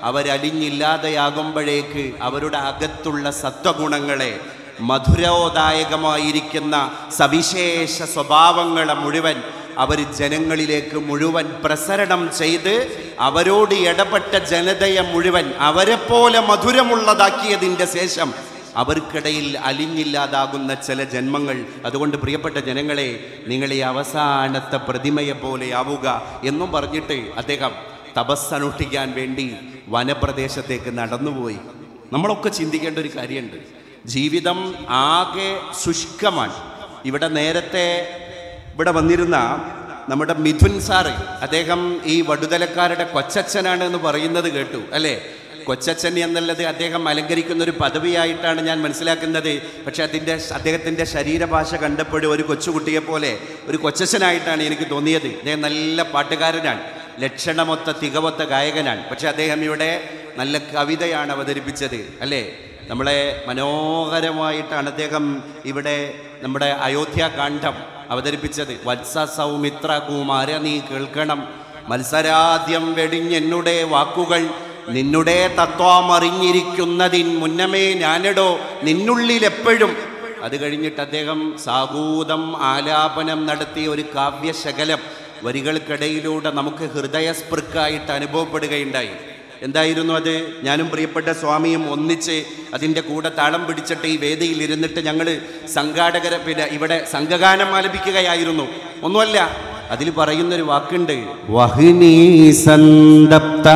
അവരലിഞ്ഞില്ലാതെയാകുമ്പോഴേക്ക് അവരുടെ അകത്തുള്ള സത്വഗുണങ്ങളെ മധുരോദായകമായിരിക്കുന്ന സവിശേഷ സ്വഭാവങ്ങളെ മുഴുവൻ അവർ ജനങ്ങളിലേക്ക് മുഴുവൻ പ്രസരണം ചെയ്ത് അവരോട് ഇടപെട്ട ജനതയെ മുഴുവൻ അവരെപ്പോലെ മധുരമുള്ളതാക്കിയതിൻ്റെ ശേഷം അവർക്കിടയിൽ അലിഞ്ഞില്ലാതാകുന്ന ചില ജന്മങ്ങൾ അതുകൊണ്ട് പ്രിയപ്പെട്ട ജനങ്ങളെ നിങ്ങൾ ഈ അവസാനത്തെ പ്രതിമയെ പോലെയാവുക എന്നും പറഞ്ഞിട്ട് അദ്ദേഹം തപസ്സനുഷ്ഠിക്കാൻ വേണ്ടി വനപ്രദേശത്തേക്ക് നടന്നുപോയി നമ്മളൊക്കെ ചിന്തിക്കേണ്ട ഒരു കാര്യമുണ്ട് ജീവിതം ആകെ ശുഷ്കമാണ് ഇവിടെ നേരത്തെ ഇവിടെ വന്നിരുന്ന നമ്മുടെ മിഥുൻ സാറ് അദ്ദേഹം ഈ വടുതലക്കാരുടെ കൊച്ചച്ഛനാണ് എന്ന് പറയുന്നത് കേട്ടു അല്ലേ കൊച്ചച്ഛൻ എന്നുള്ളത് അദ്ദേഹം അലങ്കരിക്കുന്ന ഒരു പദവിയായിട്ടാണ് ഞാൻ മനസ്സിലാക്കുന്നത് പക്ഷെ അതിൻ്റെ അദ്ദേഹത്തിൻ്റെ ശരീരഭാഷ കണ്ടപ്പോഴും ഒരു കൊച്ചുകുട്ടിയെ പോലെ ഒരു കൊച്ചച്ഛനായിട്ടാണ് എനിക്ക് തോന്നിയത് അദ്ദേഹം നല്ല പാട്ടുകാരനാണ് ലക്ഷണമൊത്ത തികവൊത്ത ഗായകനാണ് പക്ഷെ അദ്ദേഹം ഇവിടെ നല്ല കവിതയാണ് അവതരിപ്പിച്ചത് അല്ലേ നമ്മളെ മനോഹരമായിട്ടാണ് അദ്ദേഹം ഇവിടെ നമ്മുടെ അയോധ്യാകാന്ഡം അവതരിപ്പിച്ചത് വത്സ സൗമിത്ര കുമാര നീ കേൾക്കണം മത്സരാദ്യം വെടിഞ്ഞെന്നുടെ വാക്കുകൾ നിന്നുടെ തത്വം അറിഞ്ഞിരിക്കുന്നതിൻ മുന്നമേ ഞാനിടോ നിന്നുള്ളിൽ എപ്പോഴും അത് കഴിഞ്ഞിട്ട് അദ്ദേഹം സാഗൂതം ആലാപനം നടത്തിയ ഒരു കാവ്യശകലം വരികൾക്കിടയിലൂടെ നമുക്ക് ഹൃദയസ്പൃക്കായിട്ട് അനുഭവപ്പെടുകയുണ്ടായി എന്തായിരുന്നു അത് ഞാനും പ്രിയപ്പെട്ട സ്വാമിയും ഒന്നിച്ച് അതിൻ്റെ കൂടെ താളം പിടിച്ചിട്ട് ഈ വേദിയിൽ ഇരുന്നിട്ട് ഞങ്ങൾ സംഘാടകരെ പിന്നെ ഇവിടെ സംഘഗാനം ആലപിക്കുകയായിരുന്നു ഒന്നുമല്ല അതിൽ പറയുന്നൊരു വാക്കുണ്ട് വഹിനീ സന്തപ്ത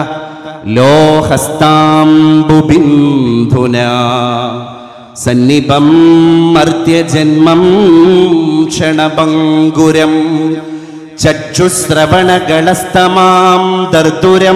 ലോഹസ്താംബുബിന്ധുന സന്നിപം മർത്യജന്മം ക്ഷണഭങ്കുരം ചക്ഷുശ്രവണകളസ്തമാം ദർദുരം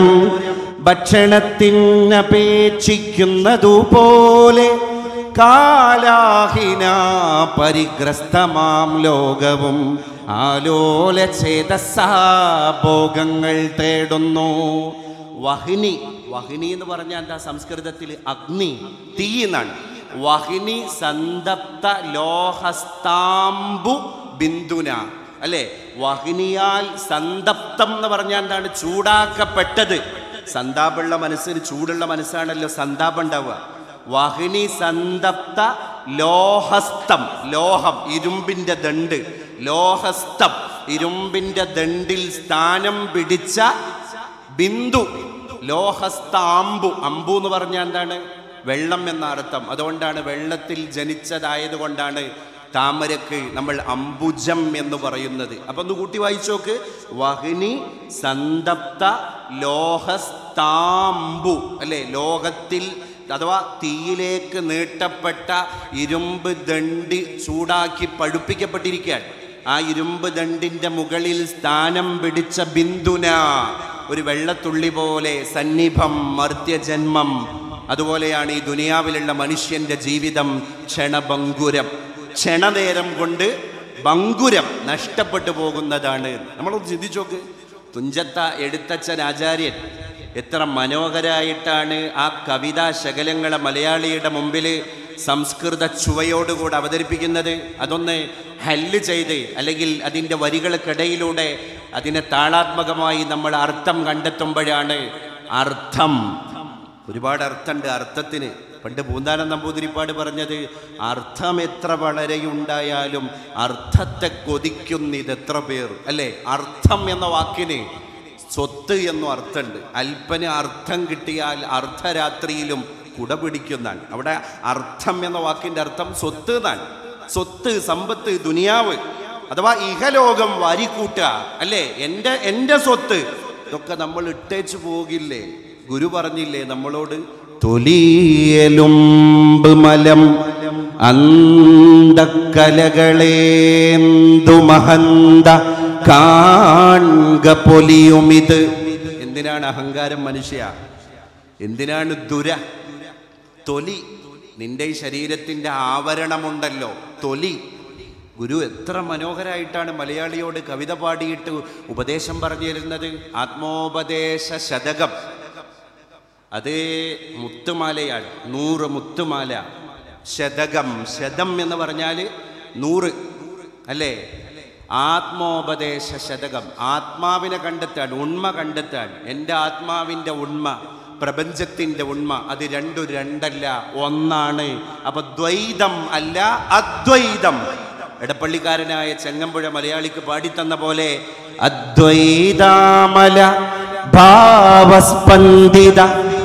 ഭക്ഷണത്തിനപേക്ഷിക്കുന്നതുപോലെ കാലാഹിന പരിഗ്രസ്തമാം ലോകവും ആലോല ചേതസ്സാ ഭോഗങ്ങൾ തേടുന്നു വഹിനി വഹിനി എന്ന് പറഞ്ഞാൽ എന്താ സംസ്കൃതത്തിൽ അഗ്നി തീ എന്നാണ് വഹിനി സന്തപ്ത ലോഹസ്താംബു ബിന്ദുന അല്ലേ വഹിനിയാൽ സന്തപ്തം എന്ന് പറഞ്ഞാൽ എന്താണ് ചൂടാക്കപ്പെട്ടത് സന്താപമുള്ള മനസ്സിന് ചൂടുള്ള മനസ്സാണല്ലോ സന്താപം ഉണ്ടാവുക വഹിനി സന്തപ്ത ലോഹസ്തം ലോഹം ഇരുമ്പിന്റെ ദണ്ട് ലോഹസ്തം ഇരുമ്പിന്റെ ദണ്ടിൽ സ്ഥാനം പിടിച്ച ബിന്ദു ലോഹസ്ത അമ്പു അമ്പു എന്ന് പറഞ്ഞാൽ എന്താണ് വെള്ളം എന്ന അർത്ഥം അതുകൊണ്ടാണ് വെള്ളത്തിൽ ജനിച്ചതായത് കൊണ്ടാണ് താമരക്ക് നമ്മൾ അംബുജം എന്ന് പറയുന്നത് അപ്പൊ ഒന്ന് കൂട്ടി വായിച്ചോക്ക് വഹിനി സന്തപ്ത ലോഹസ്താംബു അല്ലെ ലോകത്തിൽ അഥവാ തീയിലേക്ക് നീട്ടപ്പെട്ട ഇരുമ്പ് ദണ്ടി ചൂടാക്കി പഴുപ്പിക്കപ്പെട്ടിരിക്കുകയാണ് ആ ഇരുമ്പ് ദണ്ടിന്റെ മുകളിൽ സ്ഥാനം പിടിച്ച ബിന്ദുന ഒരു വെള്ളത്തുള്ളി പോലെ സന്നിഭം മർത്യജന്മം അതുപോലെയാണ് ഈ ദുനിയാവിലുള്ള മനുഷ്യന്റെ ജീവിതം ക്ഷണഭങ്കുരം ക്ഷണനേരം കൊണ്ട് ഭങ്കുരം നഷ്ടപ്പെട്ടു പോകുന്നതാണ് നമ്മളൊന്ന് ചിന്തിച്ചു നോക്ക് തുഞ്ചത്ത എഴുത്തച്ഛൻ ആചാര്യൻ എത്ര മനോഹരായിട്ടാണ് ആ കവിതാ ശകലങ്ങളെ മലയാളിയുടെ മുമ്പിൽ സംസ്കൃത ചുവയോടുകൂടെ അവതരിപ്പിക്കുന്നത് അതൊന്ന് ഹല്ല് ചെയ്ത് അല്ലെങ്കിൽ അതിൻ്റെ വരികൾക്കിടയിലൂടെ അതിനെ താളാത്മകമായി നമ്മൾ അർത്ഥം കണ്ടെത്തുമ്പോഴാണ് അർത്ഥം ഒരുപാട് അർത്ഥമുണ്ട് അർത്ഥത്തിന് പണ്ട് പൂന്താനം നമ്പൂതിരിപ്പാട് പറഞ്ഞത് അർത്ഥം എത്ര വളരെയുണ്ടായാലും അർത്ഥത്തെ കൊതിക്കുന്നിത് എത്ര പേർ അല്ലേ അർത്ഥം എന്ന വാക്കിന് സ്വത്ത് എന്നും അർത്ഥമുണ്ട് അല്പന് അർത്ഥം കിട്ടിയാൽ അർദ്ധരാത്രിയിലും കുട പിടിക്കുന്നതാണ് അവിടെ അർത്ഥം എന്ന വാക്കിന്റെ അർത്ഥം സ്വത്ത് എന്നാണ് സ്വത്ത് സമ്പത്ത് ദുനിയാവ് അഥവാ ഇഹലോകം വാരിക്കൂട്ടുക അല്ലേ എൻ്റെ എൻ്റെ സ്വത്ത് ഇതൊക്കെ നമ്മൾ ഇട്ടേച്ചു പോകില്ലേ ഗുരു പറഞ്ഞില്ലേ നമ്മളോട് തൊലിയലുമ്പ് മലം അന്തക്കലകളേന്തു മഹന്ത കാൺക പൊലിയുമിത് എന്തിനാണ് അഹങ്കാരം മനുഷ്യ എന്തിനാണ് ദുര തൊലി നിന്റെ ഈ ശരീരത്തിന്റെ ആവരണമുണ്ടല്ലോ തൊലി ഗുരു എത്ര മനോഹരായിട്ടാണ് മലയാളിയോട് കവിത പാടിയിട്ട് ഉപദേശം പറഞ്ഞു തരുന്നത് ആത്മോപദേശ ശതകം അത് മുത്തുമാലയാണ് നൂറ് മുത്തുമാല ശതകം ശതം എന്ന് പറഞ്ഞാൽ നൂറ് അല്ലേ ആത്മോപദേശ ശതകം ആത്മാവിനെ കണ്ടെത്താൻ ഉണ്മ കണ്ടെത്താൻ എൻ്റെ ആത്മാവിൻ്റെ ഉണ്മ പ്രപഞ്ചത്തിൻ്റെ ഉണ്മ അത് രണ്ടു രണ്ടല്ല ഒന്നാണ് അപ്പൊ ദ്വൈതം അല്ല അദ്വൈതം എടപ്പള്ളിക്കാരനായ ചെങ്ങമ്പുഴ മലയാളിക്ക് പാടിത്തന്ന പോലെ അദ്വൈതാമല ഭാവസ്പന്ദിത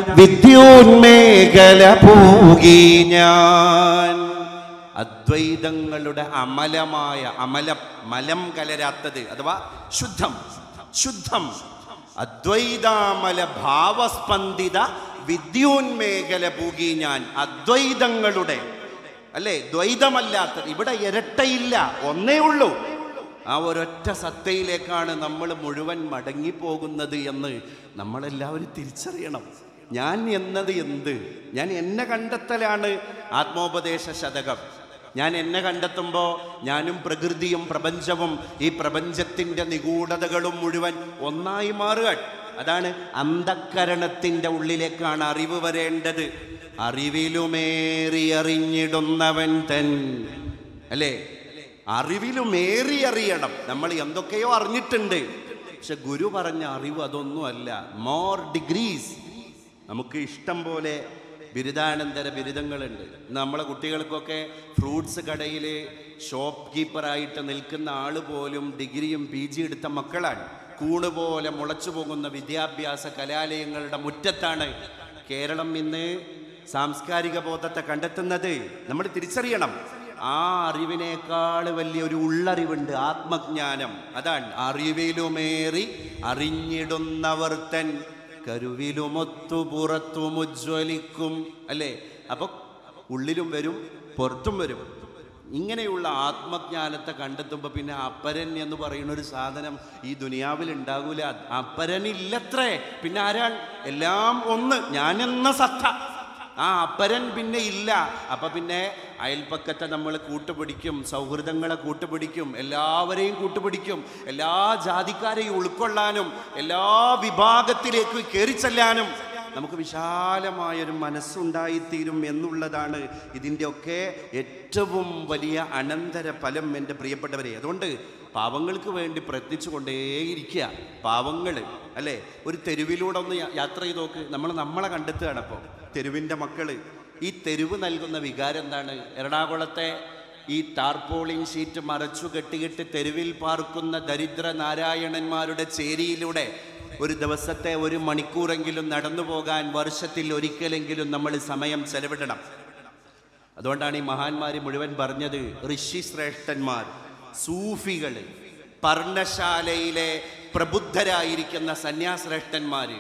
വിദ്യോന്മേഖല പൂകി ഞാൻ അദ്വൈതങ്ങളുടെ അമലമായ അമലം മലം കലരാത്തത് അഥവാ ശുദ്ധം ശുദ്ധം അദ്വൈതാമല ഭാവസ്പന്ദിത വിദ്യോന്മേഖല പൂകി ഞാൻ അദ്വൈതങ്ങളുടെ അല്ലേ ദ്വൈതമല്ലാത്തത് ഇവിടെ ഇരട്ടയില്ല ഒന്നേ ഉള്ളൂ ആ ഒരൊറ്റ സത്തയിലേക്കാണ് നമ്മൾ മുഴുവൻ മടങ്ങിപ്പോകുന്നത് എന്ന് നമ്മളെല്ലാവരും തിരിച്ചറിയണം ഞാൻ എന്നത് എന്ത് ഞാൻ എന്നെ കണ്ടെത്തലാണ് ആത്മോപദേശ ശതകം ഞാൻ എന്നെ കണ്ടെത്തുമ്പോൾ ഞാനും പ്രകൃതിയും പ്രപഞ്ചവും ഈ പ്രപഞ്ചത്തിൻ്റെ നിഗൂഢതകളും മുഴുവൻ ഒന്നായി മാറുക അതാണ് അന്ധക്കരണത്തിൻ്റെ ഉള്ളിലേക്കാണ് അറിവ് വരേണ്ടത് അറിവിലുമേറി അറിഞ്ഞിടുന്നവൻ തൻ അല്ലേ അറിവിലുമേറി അറിയണം നമ്മൾ എന്തൊക്കെയോ അറിഞ്ഞിട്ടുണ്ട് പക്ഷെ ഗുരു പറഞ്ഞ അറിവ് അതൊന്നുമല്ല മോർ ഡിഗ്രീസ് നമുക്ക് ഇഷ്ടം പോലെ ബിരുദാനന്തര ബിരുദങ്ങളുണ്ട് ഇന്ന് നമ്മളെ കുട്ടികൾക്കൊക്കെ ഫ്രൂട്ട്സ് കടയിൽ ഷോപ്പ് കീപ്പറായിട്ട് നിൽക്കുന്ന ആൾ പോലും ഡിഗ്രിയും പി ജി എടുത്ത മക്കളാണ് കൂണ് പോലെ മുളച്ചു പോകുന്ന വിദ്യാഭ്യാസ കലാലയങ്ങളുടെ മുറ്റത്താണ് കേരളം ഇന്ന് സാംസ്കാരിക ബോധത്തെ കണ്ടെത്തുന്നത് നമ്മൾ തിരിച്ചറിയണം ആ അറിവിനേക്കാൾ വലിയൊരു ഉള്ളറിവുണ്ട് ആത്മജ്ഞാനം അതാണ് അറിവിലുമേറി അറിഞ്ഞിടുന്നവർ തൻ കരുവിലുമൊത്തു പുറത്തും ഉജ്ജ്വലിക്കും അല്ലേ അപ്പൊ ഉള്ളിലും വരും പുറത്തും വരും ഇങ്ങനെയുള്ള ആത്മജ്ഞാനത്തെ കണ്ടെത്തുമ്പോൾ പിന്നെ അപ്പരൻ എന്ന് പറയുന്ന ഒരു സാധനം ഈ ദുനിയാവിൽ ഉണ്ടാകൂല അപ്പരനില്ലത്രേ പിന്നെ ആരാൾ എല്ലാം ഒന്ന് ഞാനെന്ന സത്ത ആ അപ്പരൻ പിന്നെ ഇല്ല അപ്പൊ പിന്നെ അയൽപ്പക്കത്തെ നമ്മൾ കൂട്ടുപിടിക്കും സൗഹൃദങ്ങളെ കൂട്ടുപിടിക്കും എല്ലാവരെയും കൂട്ടുപിടിക്കും എല്ലാ ജാതിക്കാരെയും ഉൾക്കൊള്ളാനും എല്ലാ വിഭാഗത്തിലേക്ക് കയറി ചെല്ലാനും നമുക്ക് വിശാലമായൊരു മനസ്സുണ്ടായിത്തീരും എന്നുള്ളതാണ് ഇതിൻ്റെയൊക്കെ ഏറ്റവും വലിയ അനന്തര ഫലം എൻ്റെ പ്രിയപ്പെട്ടവരെ അതുകൊണ്ട് പാവങ്ങൾക്ക് വേണ്ടി പ്രയത്നിച്ചു കൊണ്ടേയിരിക്കുക പാവങ്ങൾ അല്ലേ ഒരു തെരുവിലൂടെ ഒന്ന് യാ- യാത്ര ചെയ്ത് നോക്ക് നമ്മൾ നമ്മളെ കണ്ടെത്തുകയാണ് അപ്പോൾ തെരുവിൻ്റെ മക്കള് ഈ തെരുവ് നൽകുന്ന വികാരം എന്താണ് എറണാകുളത്തെ ഈ ടാർപോളിൻ ഷീറ്റ് മറച്ചു കെട്ടിയിട്ട് തെരുവിൽ പാർക്കുന്ന ദരിദ്ര നാരായണന്മാരുടെ ചേരിയിലൂടെ ഒരു ദിവസത്തെ ഒരു മണിക്കൂറെങ്കിലും നടന്നു പോകാൻ വർഷത്തിൽ ഒരിക്കലെങ്കിലും നമ്മൾ സമയം ചെലവിടണം അതുകൊണ്ടാണ് ഈ മഹാന്മാർ മുഴുവൻ പറഞ്ഞത് ഋഷി ശ്രേഷ്ഠന്മാർ സൂഫികൾ പർണശാലയിലെ പ്രബുദ്ധരായിരിക്കുന്ന സന്യാശ്രേഷ്ഠന്മാർ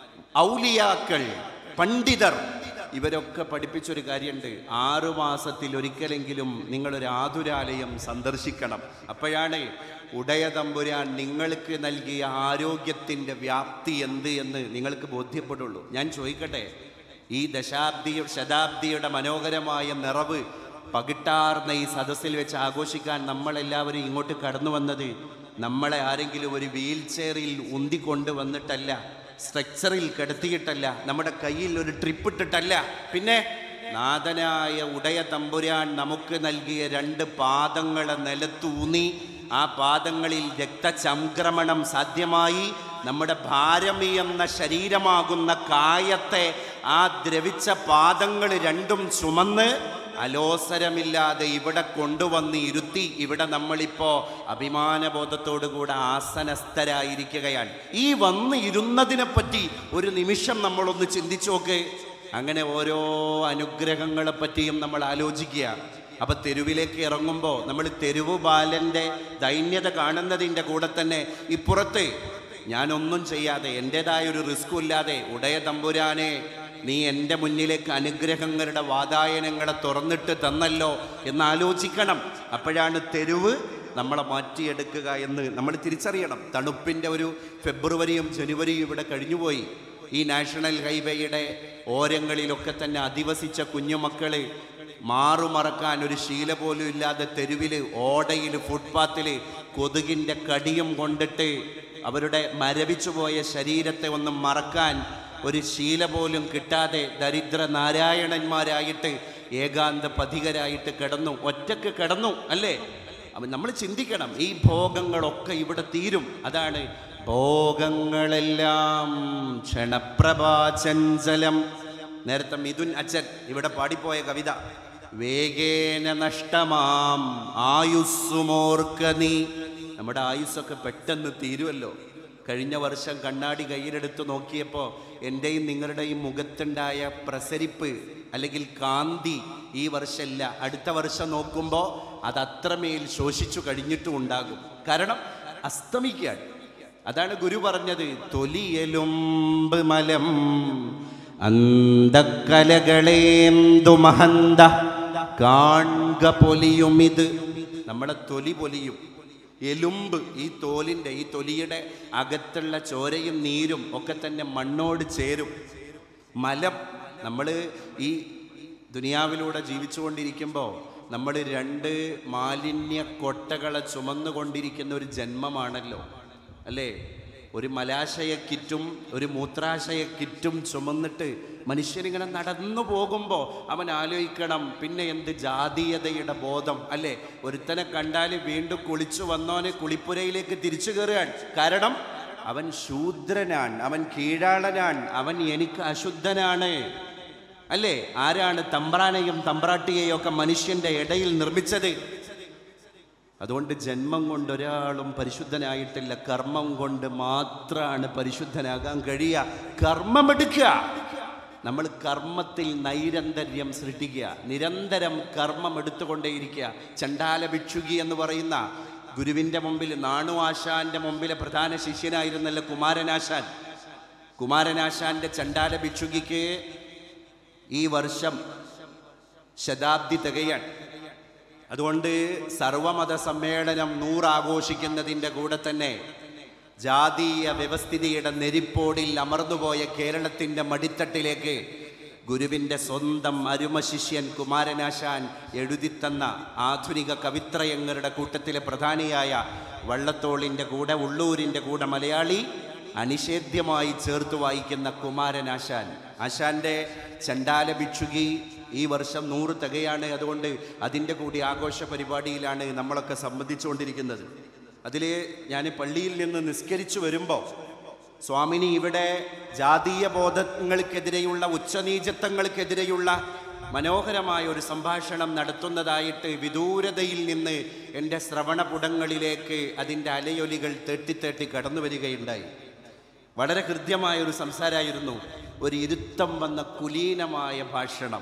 ഔലിയാക്കൾ പണ്ഡിതർ ഇവരൊക്കെ പഠിപ്പിച്ചൊരു കാര്യമുണ്ട് ആറു മാസത്തിൽ ഒരിക്കലെങ്കിലും നിങ്ങളൊരു ആതുരാലയം സന്ദർശിക്കണം അപ്പോഴാണ് ഉടയ തമ്പുരാൻ നിങ്ങൾക്ക് നൽകിയ ആരോഗ്യത്തിൻ്റെ വ്യാപ്തി എന്ത് എന്ന് നിങ്ങൾക്ക് ബോധ്യപ്പെടുള്ളൂ ഞാൻ ചോദിക്കട്ടെ ഈ ദശാബ്ദി ശതാബ്ദിയുടെ മനോഹരമായ നിറവ് പകിട്ടാർന്ന ഈ സദസ്സിൽ വെച്ച് ആഘോഷിക്കാൻ നമ്മളെല്ലാവരും ഇങ്ങോട്ട് കടന്നു വന്നത് നമ്മളെ ആരെങ്കിലും ഒരു വീൽ ചെയറിൽ ഉന്തിക്കൊണ്ട് വന്നിട്ടല്ല സ്ട്രക്ചറിൽ കിടത്തിയിട്ടല്ല നമ്മുടെ കയ്യിൽ ഒരു ട്രിപ്പ് ഇട്ടിട്ടല്ല പിന്നെ നാഥനായ ഉടയ തമ്പുരാൻ നമുക്ക് നൽകിയ രണ്ട് പാദങ്ങളെ നിലത്തൂന്നി ആ പാദങ്ങളിൽ രക്തചംക്രമണം സാധ്യമായി നമ്മുടെ ഭാരമി എന്ന ശരീരമാകുന്ന കായത്തെ ആ ദ്രവിച്ച പാദങ്ങൾ രണ്ടും ചുമന്ന് അലോസരമില്ലാതെ ഇവിടെ കൊണ്ടുവന്ന് ഇരുത്തി ഇവിടെ നമ്മളിപ്പോ അഭിമാനബോധത്തോടുകൂടെ ആസനസ്ഥരായിരിക്കുകയാണ് ഈ വന്ന് ഇരുന്നതിനെ പറ്റി ഒരു നിമിഷം നമ്മളൊന്ന് ചിന്തിച്ചു നോക്ക് അങ്ങനെ ഓരോ അനുഗ്രഹങ്ങളെ പറ്റിയും നമ്മൾ ആലോചിക്കുക അപ്പൊ തെരുവിലേക്ക് ഇറങ്ങുമ്പോൾ നമ്മൾ തെരുവ് ബാലന്റെ ദൈന്യത കാണുന്നതിൻ്റെ കൂടെ തന്നെ ഇപ്പുറത്ത് ഞാനൊന്നും ചെയ്യാതെ എൻ്റെതായ ഒരു റിസ്ക്കും ഇല്ലാതെ ഉടയ തമ്പുരാനെ നീ എൻ്റെ മുന്നിലേക്ക് അനുഗ്രഹങ്ങളുടെ വാതായനങ്ങളെ തുറന്നിട്ട് തന്നല്ലോ എന്ന് ആലോചിക്കണം അപ്പോഴാണ് തെരുവ് നമ്മളെ മാറ്റിയെടുക്കുക എന്ന് നമ്മൾ തിരിച്ചറിയണം തണുപ്പിൻ്റെ ഒരു ഫെബ്രുവരിയും ജനുവരിയും ഇവിടെ കഴിഞ്ഞുപോയി ഈ നാഷണൽ ഹൈവേയുടെ ഓരങ്ങളിലൊക്കെ തന്നെ അധിവസിച്ച കുഞ്ഞുമക്കള് മാറുമറക്കാൻ ഒരു ശീല പോലും ഇല്ലാതെ തെരുവിൽ ഓടയിൽ ഫുട്പാത്തിൽ കൊതുകിൻ്റെ കടിയും കൊണ്ടിട്ട് അവരുടെ മരവിച്ചുപോയ ശരീരത്തെ ഒന്ന് മറക്കാൻ ഒരു ശീല പോലും കിട്ടാതെ ദരിദ്ര നാരായണന്മാരായിട്ട് ഏകാന്ത പഥികരായിട്ട് കിടന്നു ഒറ്റക്ക് കിടന്നു അല്ലേ അപ്പം നമ്മൾ ചിന്തിക്കണം ഈ ഭോഗങ്ങളൊക്കെ ഇവിടെ തീരും അതാണ് ഭോഗങ്ങളെല്ലാം ക്ഷണപ്രഭാചഞ്ചലം നേരത്തെ മിഥുൻ അച്ഛൻ ഇവിടെ പാടിപ്പോയ കവിത വേഗേന നഷ്ടമാം ആയുസ്സുമോർക്ക നീ നമ്മുടെ ആയുസ്സൊക്കെ പെട്ടെന്ന് തീരുമല്ലോ കഴിഞ്ഞ വർഷം കണ്ണാടി കയ്യിലെടുത്ത് നോക്കിയപ്പോൾ എൻ്റെയും നിങ്ങളുടെയും മുഖത്തുണ്ടായ പ്രസരിപ്പ് അല്ലെങ്കിൽ കാന്തി ഈ വർഷമല്ല അടുത്ത വർഷം നോക്കുമ്പോൾ അത് അത്രമേൽ ശോഷിച്ചു കഴിഞ്ഞിട്ടും ഉണ്ടാകും കാരണം അസ്തമിക്കുകയാണ് അതാണ് ഗുരു പറഞ്ഞത് തൊലിയലുമ്പ് മലം അന്തക്കലകളേന്തു മഹന്ത കാൺക പൊലിയുമിത് നമ്മുടെ തൊലി പൊലിയും എലുമ്പ് ഈ തോലിൻ്റെ ഈ തൊലിയുടെ അകത്തുള്ള ചോരയും നീരും ഒക്കെ തന്നെ മണ്ണോട് ചേരും മലം നമ്മൾ ഈ ദുനിയാവിലൂടെ ജീവിച്ചുകൊണ്ടിരിക്കുമ്പോൾ നമ്മൾ രണ്ട് മാലിന്യ കൊട്ടകളെ ചുമന്നുകൊണ്ടിരിക്കുന്ന ഒരു ജന്മമാണല്ലോ അല്ലേ ഒരു മലാശയ കിറ്റും ഒരു മൂത്രാശയ കിറ്റും ചുമന്നിട്ട് മനുഷ്യനിങ്ങനെ നടന്നു പോകുമ്പോൾ അവൻ ആലോചിക്കണം പിന്നെ എന്ത് ജാതീയതയുടെ ബോധം അല്ലേ ഒരുത്തനെ കണ്ടാൽ വീണ്ടും കുളിച്ചു വന്നോനെ കുളിപ്പുരയിലേക്ക് തിരിച്ചു കയറുകയാണ് കാരണം അവൻ ശൂദ്രനാണ് അവൻ കീഴാളനാണ് അവൻ എനിക്ക് അശുദ്ധനാണ് അല്ലേ ആരാണ് തമ്പ്രാനെയും തമ്പ്രാട്ടിയെയും ഒക്കെ മനുഷ്യന്റെ ഇടയിൽ നിർമ്മിച്ചത് അതുകൊണ്ട് ജന്മം കൊണ്ട് ഒരാളും പരിശുദ്ധനായിട്ടില്ല കർമ്മം കൊണ്ട് മാത്രമാണ് പരിശുദ്ധനാകാൻ കഴിയുക കർമ്മമെടുക്കുക നമ്മൾ കർമ്മത്തിൽ നൈരന്തര്യം സൃഷ്ടിക്കുക നിരന്തരം കർമ്മം എടുത്തുകൊണ്ടേയിരിക്കുക ചണ്ടാല ഭിക്ഷുകി എന്ന് പറയുന്ന ഗുരുവിൻ്റെ മുമ്പിൽ നാണു ആശാന്റെ മുമ്പിലെ പ്രധാന ശിഷ്യനായിരുന്നല്ലോ കുമാരനാശാൻ കുമാരനാശാന്റെ ചണ്ടാല ഭിക്ഷുകിക്ക് ഈ വർഷം ശതാബ്ദി തികയാണ് അതുകൊണ്ട് സർവമത സമ്മേളനം നൂറാഘോഷിക്കുന്നതിൻ്റെ കൂടെ തന്നെ ജാതീയ വ്യവസ്ഥിതിയുടെ നെരിപ്പോടിൽ അമർന്നുപോയ കേരളത്തിൻ്റെ മടിത്തട്ടിലേക്ക് ഗുരുവിൻ്റെ സ്വന്തം അരുമശിഷ്യൻ കുമാരനാശാൻ എഴുതിത്തന്ന ആധുനിക കവിത്രയങ്ങളുടെ കൂട്ടത്തിലെ പ്രധാനിയായ വള്ളത്തോളിൻ്റെ കൂടെ ഉള്ളൂരിൻ്റെ കൂടെ മലയാളി അനിഷേധ്യമായി ചേർത്ത് വായിക്കുന്ന കുമാരൻ ആശാൻ ആശാന്റെ ചണ്ടാല ഭിക്ഷുകി ഈ വർഷം നൂറ് തികയാണ് അതുകൊണ്ട് അതിൻ്റെ കൂടി ആഘോഷ പരിപാടിയിലാണ് നമ്മളൊക്കെ സംബന്ധിച്ചുകൊണ്ടിരിക്കുന്നത് അതിൽ ഞാൻ പള്ളിയിൽ നിന്ന് നിസ്കരിച്ചു വരുമ്പോൾ സ്വാമിനി ഇവിടെ ജാതീയ ബോധങ്ങൾക്കെതിരെയുള്ള ഉച്ചനീചത്വങ്ങൾക്കെതിരെയുള്ള മനോഹരമായ ഒരു സംഭാഷണം നടത്തുന്നതായിട്ട് വിദൂരതയിൽ നിന്ന് എൻ്റെ ശ്രവണപുടങ്ങളിലേക്ക് അതിൻ്റെ അലയൊലികൾ തേട്ടിത്തേട്ടി കടന്നു വരികയുണ്ടായി വളരെ ഹൃദ്യമായ ഒരു സംസാരമായിരുന്നു ഒരു ഇരുത്തം വന്ന കുലീനമായ ഭാഷണം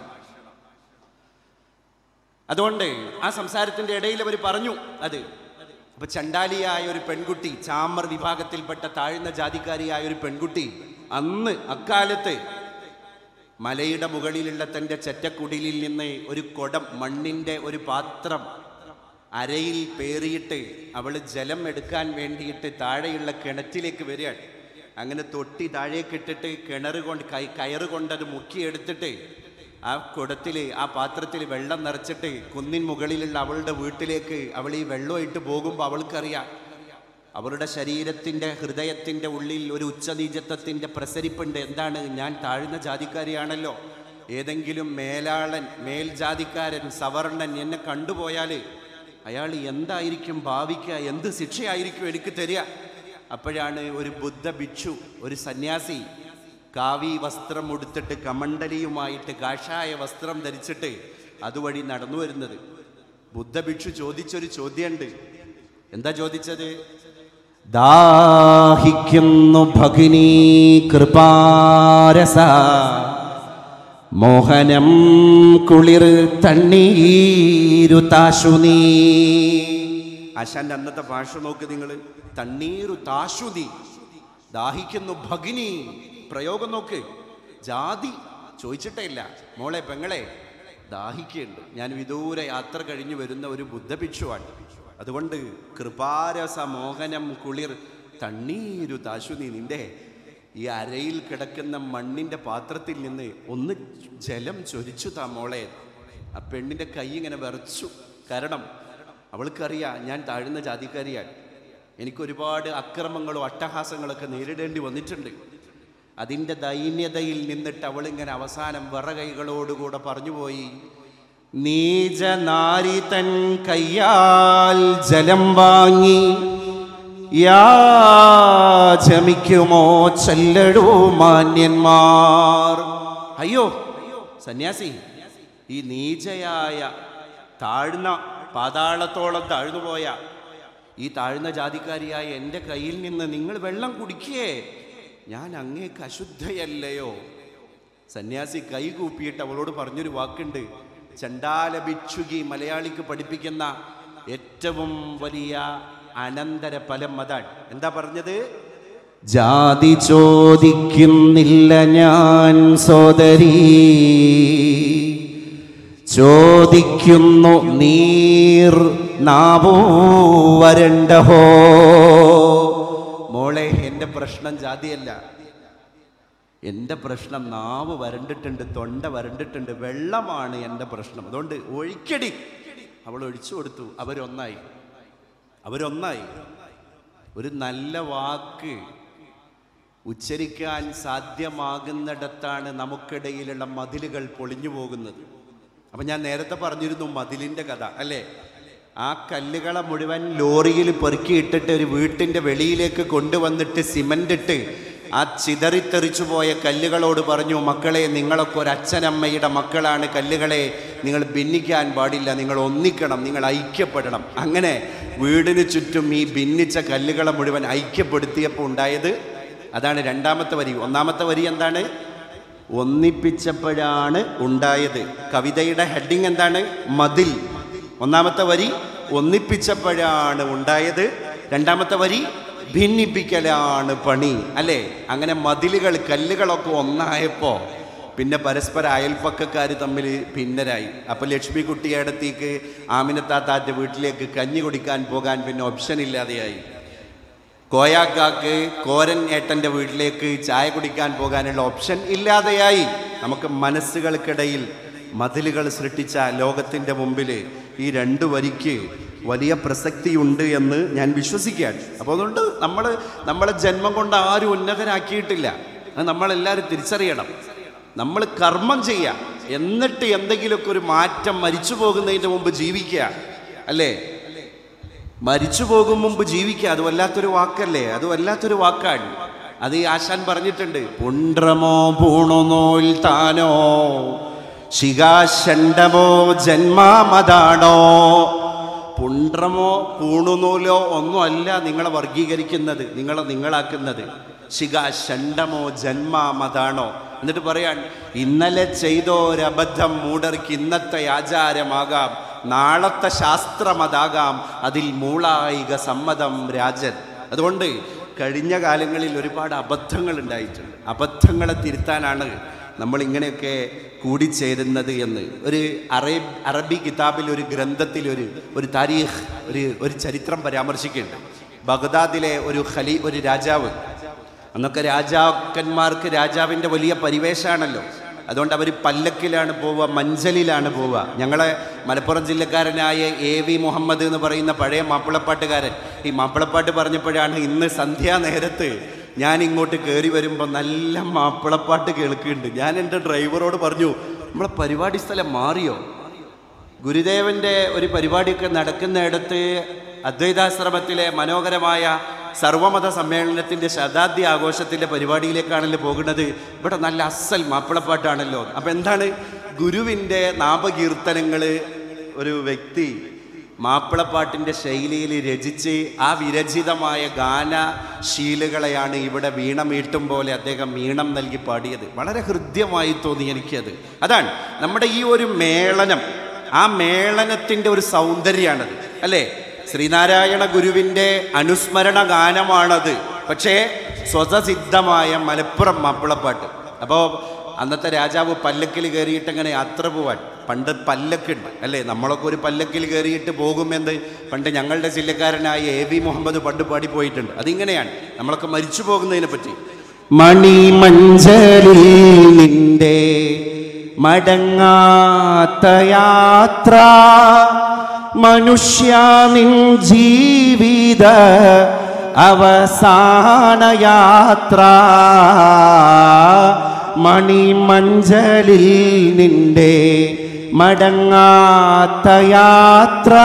അതുകൊണ്ട് ആ സംസാരത്തിൻ്റെ ഇടയിൽ അവർ പറഞ്ഞു അത് അപ്പൊ ചണ്ടാലിയായ ഒരു പെൺകുട്ടി ചാമർ വിഭാഗത്തിൽപ്പെട്ട താഴ്ന്ന ജാതിക്കാരിയായ ഒരു പെൺകുട്ടി അന്ന് അക്കാലത്ത് മലയുടെ മുകളിലുള്ള തൻ്റെ ചെറ്റക്കുടിലിൽ നിന്ന് ഒരു കുടം മണ്ണിൻ്റെ ഒരു പാത്രം അരയിൽ പേറിയിട്ട് അവൾ ജലം എടുക്കാൻ വേണ്ടിയിട്ട് താഴെയുള്ള കിണറ്റിലേക്ക് വരികയാണ് അങ്ങനെ തൊട്ടി താഴേക്ക് ഇട്ടിട്ട് കിണർ കൊണ്ട് കൈ കയറ് കൊണ്ടത് മുക്കിയെടുത്തിട്ട് ആ കുടത്തിൽ ആ പാത്രത്തിൽ വെള്ളം നിറച്ചിട്ട് കുന്നിൻ മുകളിലുള്ള അവളുടെ വീട്ടിലേക്ക് അവൾ ഈ വെള്ളമായിട്ട് പോകുമ്പോൾ അവൾക്കറിയാം അവളുടെ ശരീരത്തിൻ്റെ ഹൃദയത്തിൻ്റെ ഉള്ളിൽ ഒരു ഉച്ചനീചത്വത്തിൻ്റെ പ്രസരിപ്പുണ്ട് എന്താണ് ഞാൻ താഴ്ന്ന ജാതിക്കാരിയാണല്ലോ ഏതെങ്കിലും മേലാളൻ മേൽജാതിക്കാരൻ സവർണൻ എന്നെ കണ്ടുപോയാൽ അയാൾ എന്തായിരിക്കും ഭാവിക്കുക എന്ത് ശിക്ഷയായിരിക്കും എനിക്ക് തരിക അപ്പോഴാണ് ഒരു ബുദ്ധ ഭിക്ഷു ഒരു സന്യാസി കാവി വസ്ത്രം ഉടുത്തിട്ട് കമണ്ഡലിയുമായിട്ട് കാഷായ വസ്ത്രം ധരിച്ചിട്ട് അതുവഴി നടന്നു വരുന്നത് ബുദ്ധ ഭിക്ഷു ചോദിച്ചൊരു ചോദ്യമുണ്ട് എന്താ ചോദിച്ചത് ദാഹിക്കുന്നു ഭഗിനി കൃപാരസ മോഹനം കുളിർ തണ്ണീരു താശു നീ ആശാന്റെ അന്നത്തെ ഭാഷ നോക്ക് നിങ്ങൾ തണ്ണീരു താശു നീ ദാഹിക്കുന്നു ഭഗിനി പ്രയോഗം നോക്ക് ജാതി ചോദിച്ചിട്ടേ ഇല്ല മോളെ പെങ്ങളെ ദാഹിക്കുന്നുണ്ട് ഞാൻ വിദൂര യാത്ര കഴിഞ്ഞു വരുന്ന ഒരു ബുദ്ധഭിക്ഷുവാണ് അതുകൊണ്ട് കൃപാരസ മോഹനം കുളിർ തണ്ണീരു താശുനി നിന്റെ ഈ അരയിൽ കിടക്കുന്ന മണ്ണിൻ്റെ പാത്രത്തിൽ നിന്ന് ഒന്ന് ജലം ചൊരിച്ചു താ മോളെ ആ പെണ്ണിൻ്റെ കൈ ഇങ്ങനെ വിറച്ചു കാരണം അവൾക്കറിയാം ഞാൻ താഴ്ന്ന ജാതിക്കാരിയാണ് എനിക്കൊരുപാട് അക്രമങ്ങളും അട്ടഹാസങ്ങളൊക്കെ നേരിടേണ്ടി വന്നിട്ടുണ്ട് അതിൻ്റെ ദൈന്യതയിൽ നിന്നിട്ട് അവളിങ്ങനെ അവസാനം വിറകൈകളോടുകൂടെ പറഞ്ഞുപോയി നീച നാരി തൻ കയ്യാൽ ജലം വാങ്ങി യാചമിക്കുമോ ചെല്ലടൂ മാന്യന്മാർ അയ്യോ സന്യാസി ഈ നീചയായ താഴ്ന്ന പാതാളത്തോളം താഴ്ന്നുപോയ ഈ താഴ്ന്ന ജാതിക്കാരിയായ എൻ്റെ കയ്യിൽ നിന്ന് നിങ്ങൾ വെള്ളം കുടിക്കേ ഞാൻ അങ്ങേക്ക് അശുദ്ധയല്ലയോ സന്യാസി കൈ കൂപ്പിയിട്ട് അവളോട് പറഞ്ഞൊരു വാക്കുണ്ട് ചണ്ടാല ഭിക്ഷുകി മലയാളിക്ക് പഠിപ്പിക്കുന്ന ഏറ്റവും വലിയ അനന്തര ഫലം അതാണ് എന്താ പറഞ്ഞത് ജാതി ചോദിക്കുന്നില്ല ഞാൻ സോദരീ ചോദിക്കുന്നു നീർ നാവോ വരണ്ടഹോ മോളെ എൻ്റെ പ്രശ്നം ജാതിയല്ല എൻ്റെ പ്രശ്നം നാവ് വരണ്ടിട്ടുണ്ട് തൊണ്ട വരണ്ടിട്ടുണ്ട് വെള്ളമാണ് എൻ്റെ പ്രശ്നം അതുകൊണ്ട് ഒഴിക്കടി അവൾ ഒഴിച്ചു കൊടുത്തു അവരൊന്നായി അവരൊന്നായി ഒരു നല്ല വാക്ക് ഉച്ചരിക്കാൻ സാധ്യമാകുന്നിടത്താണ് നമുക്കിടയിലുള്ള മതിലുകൾ പൊളിഞ്ഞു പോകുന്നത് അപ്പം ഞാൻ നേരത്തെ പറഞ്ഞിരുന്നു മതിലിൻ്റെ കഥ അല്ലേ ആ കല്ലുകളെ മുഴുവൻ ലോറിയിൽ പെറുക്കിയിട്ടിട്ട് ഒരു വീട്ടിൻ്റെ വെളിയിലേക്ക് കൊണ്ടുവന്നിട്ട് സിമൻ്റ് ഇട്ട് ആ ചിതറിത്തെറിച്ചു പോയ കല്ലുകളോട് പറഞ്ഞു മക്കളെ നിങ്ങളൊക്കെ ഒരു അച്ഛനമ്മയുടെ മക്കളാണ് കല്ലുകളെ നിങ്ങൾ ഭിന്നിക്കാൻ പാടില്ല നിങ്ങൾ ഒന്നിക്കണം നിങ്ങൾ ഐക്യപ്പെടണം അങ്ങനെ വീടിന് ചുറ്റും ഈ ഭിന്നിച്ച കല്ലുകളെ മുഴുവൻ ഐക്യപ്പെടുത്തിയപ്പോൾ ഉണ്ടായത് അതാണ് രണ്ടാമത്തെ വരി ഒന്നാമത്തെ വരി എന്താണ് ഒന്നിപ്പിച്ചപ്പോഴാണ് ഉണ്ടായത് കവിതയുടെ ഹെഡിങ് എന്താണ് മതിൽ ഒന്നാമത്തെ വരി ഒന്നിപ്പിച്ചപ്പോഴാണ് ഉണ്ടായത് രണ്ടാമത്തെ വരി ഭിന്നിപ്പിക്കലാണ് പണി അല്ലേ അങ്ങനെ മതിലുകൾ കല്ലുകളൊക്കെ ഒന്നായപ്പോൾ പിന്നെ പരസ്പര അയൽപ്പക്കക്കാർ തമ്മിൽ ഭിന്നരായി അപ്പോൾ ലക്ഷ്മിക്കുട്ടിയടത്തേക്ക് ആമിനത്താത്താൻ്റെ വീട്ടിലേക്ക് കഞ്ഞി കുടിക്കാൻ പോകാൻ പിന്നെ ഓപ്ഷൻ ഇല്ലാതെയായി കോയാക്കാക്ക് കോരൻ ഏട്ടൻ്റെ വീട്ടിലേക്ക് ചായ കുടിക്കാൻ പോകാനുള്ള ഓപ്ഷൻ ഇല്ലാതെയായി നമുക്ക് മനസ്സുകൾക്കിടയിൽ മതിലുകൾ സൃഷ്ടിച്ച ലോകത്തിൻ്റെ മുമ്പിൽ ഈ രണ്ട് വരിക്ക് വലിയ പ്രസക്തിയുണ്ട് എന്ന് ഞാൻ വിശ്വസിക്കുകയാണ് അപ്പോൾ അതുകൊണ്ട് നമ്മൾ നമ്മളെ ജന്മം കൊണ്ട് ആരും ഉന്നതരാക്കിയിട്ടില്ല അത് നമ്മളെല്ലാവരും തിരിച്ചറിയണം നമ്മൾ കർമ്മം ചെയ്യുക എന്നിട്ട് എന്തെങ്കിലുമൊക്കെ ഒരു മാറ്റം മരിച്ചു പോകുന്നതിൻ്റെ മുമ്പ് ജീവിക്കുക അല്ലേ മരിച്ചു പോകും മുമ്പ് ജീവിക്കുക അത് വല്ലാത്തൊരു വാക്കല്ലേ അത് വല്ലാത്തൊരു വാക്കാണ് അത് ഈ ആശാൻ പറഞ്ഞിട്ടുണ്ട് പുണ്ട്രമോ പൂണുനോൽ താനോ ശിഖാശണ്ഡമോ ജന്മാമതാണോ പുണ്ട്രമോ പൂണുനൂലോ ഒന്നുമല്ല നിങ്ങളെ വർഗീകരിക്കുന്നത് നിങ്ങളെ നിങ്ങളാക്കുന്നത് ശിഖ ഷണ്ടമോ ജന്മാമതാണോ എന്നിട്ട് പറയാൻ ഇന്നലെ ചെയ്തോരബദ്ധം മൂടർക്ക് ഇന്നത്തെ ആചാരമാകാം നാളത്തെ ശാസ്ത്രമതാകാം അതിൽ മൂളായിക സമ്മതം രാജൻ അതുകൊണ്ട് കഴിഞ്ഞ കാലങ്ങളിൽ ഒരുപാട് അബദ്ധങ്ങൾ ഉണ്ടായിട്ടുണ്ട് അബദ്ധങ്ങളെ തിരുത്താനാണ് നമ്മൾ ഇങ്ങനെയൊക്കെ കൂടിച്ചേരുന്നത് എന്ന് ഒരു അറേബ് അറബി കിതാബിൽ ഒരു ഗ്രന്ഥത്തിൽ ഒരു ഒരു താരീഖ് ഒരു ഒരു ചരിത്രം പരാമർശിക്കുന്നുണ്ട് ബഗ്ദാദിലെ ഒരു ഖലി ഒരു രാജാവ് അന്നൊക്കെ രാജാക്കന്മാർക്ക് രാജാവിൻ്റെ വലിയ പരിവേഷമാണല്ലോ അതുകൊണ്ട് അവർ പല്ലക്കിലാണ് പോവുക മഞ്ചലിലാണ് പോവുക ഞങ്ങളെ മലപ്പുറം ജില്ലക്കാരനായ എ വി മുഹമ്മദ് എന്ന് പറയുന്ന പഴയ മാപ്പിളപ്പാട്ടുകാരൻ ഈ മാപ്പിളപ്പാട്ട് പറഞ്ഞപ്പോഴാണ് ഇന്ന് സന്ധ്യാനേരത്ത് ഞാൻ ഇങ്ങോട്ട് കയറി വരുമ്പോൾ നല്ല മാപ്പിളപ്പാട്ട് കേൾക്കുന്നുണ്ട് ഞാൻ എൻ്റെ ഡ്രൈവറോട് പറഞ്ഞു നമ്മളെ പരിപാടി സ്ഥലം മാറിയോ ഗുരുദേവന്റെ ഒരു പരിപാടിയൊക്കെ നടക്കുന്നിടത്ത് അദ്വൈതാശ്രമത്തിലെ മനോഹരമായ സർവമത സമ്മേളനത്തിന്റെ ശതാബ്ദി ആഘോഷത്തിന്റെ പരിപാടിയിലേക്കാണല്ലോ പോകുന്നത് ഇവിടെ നല്ല അസൽ മാപ്പിളപ്പാട്ടാണല്ലോ അപ്പൊ എന്താണ് ഗുരുവിന്റെ നാമകീർത്തനങ്ങൾ ഒരു വ്യക്തി മാപ്പിളപ്പാട്ടിൻ്റെ ശൈലിയിൽ രചിച്ച് ആ വിരചിതമായ ഗാനശീലുകളെയാണ് ഇവിടെ വീണമീട്ടും പോലെ അദ്ദേഹം വീണം നൽകി പാടിയത് വളരെ ഹൃദ്യമായി തോന്നി എനിക്കത് അതാണ് നമ്മുടെ ഈ ഒരു മേളനം ആ മേളനത്തിൻ്റെ ഒരു സൗന്ദര്യമാണത് അല്ലേ ശ്രീനാരായണ ഗുരുവിൻ്റെ അനുസ്മരണ ഗാനമാണത് പക്ഷേ സ്വതസിദ്ധമായ മലപ്പുറം മാപ്പിളപ്പാട്ട് അപ്പോൾ അന്നത്തെ രാജാവ് പല്ലക്കിൽ കയറിയിട്ട് അങ്ങനെ യാത്ര പോവാൻ പണ്ട് പല്ലക്കുണ്ട് അല്ലേ നമ്മളൊക്കെ ഒരു പല്ലക്കിൽ കയറിയിട്ട് പോകുമെന്ന് പണ്ട് ഞങ്ങളുടെ ജില്ലക്കാരനായ എ വി മുഹമ്മദ് പണ്ട് പാടി പോയിട്ടുണ്ട് അതിങ്ങനെയാണ് നമ്മളൊക്കെ മരിച്ചു പോകുന്നതിനെ പറ്റി മണിമഞ്ചലിൽ നിന്റെ മടങ്ങാത്ത യാത്ര മനുഷ്യ നിൻ ജീവിത അവസാന യാത്ര മണിമഞ്ചലിൽ നിന്റെ മടങ്ങാത്ത യാത്ര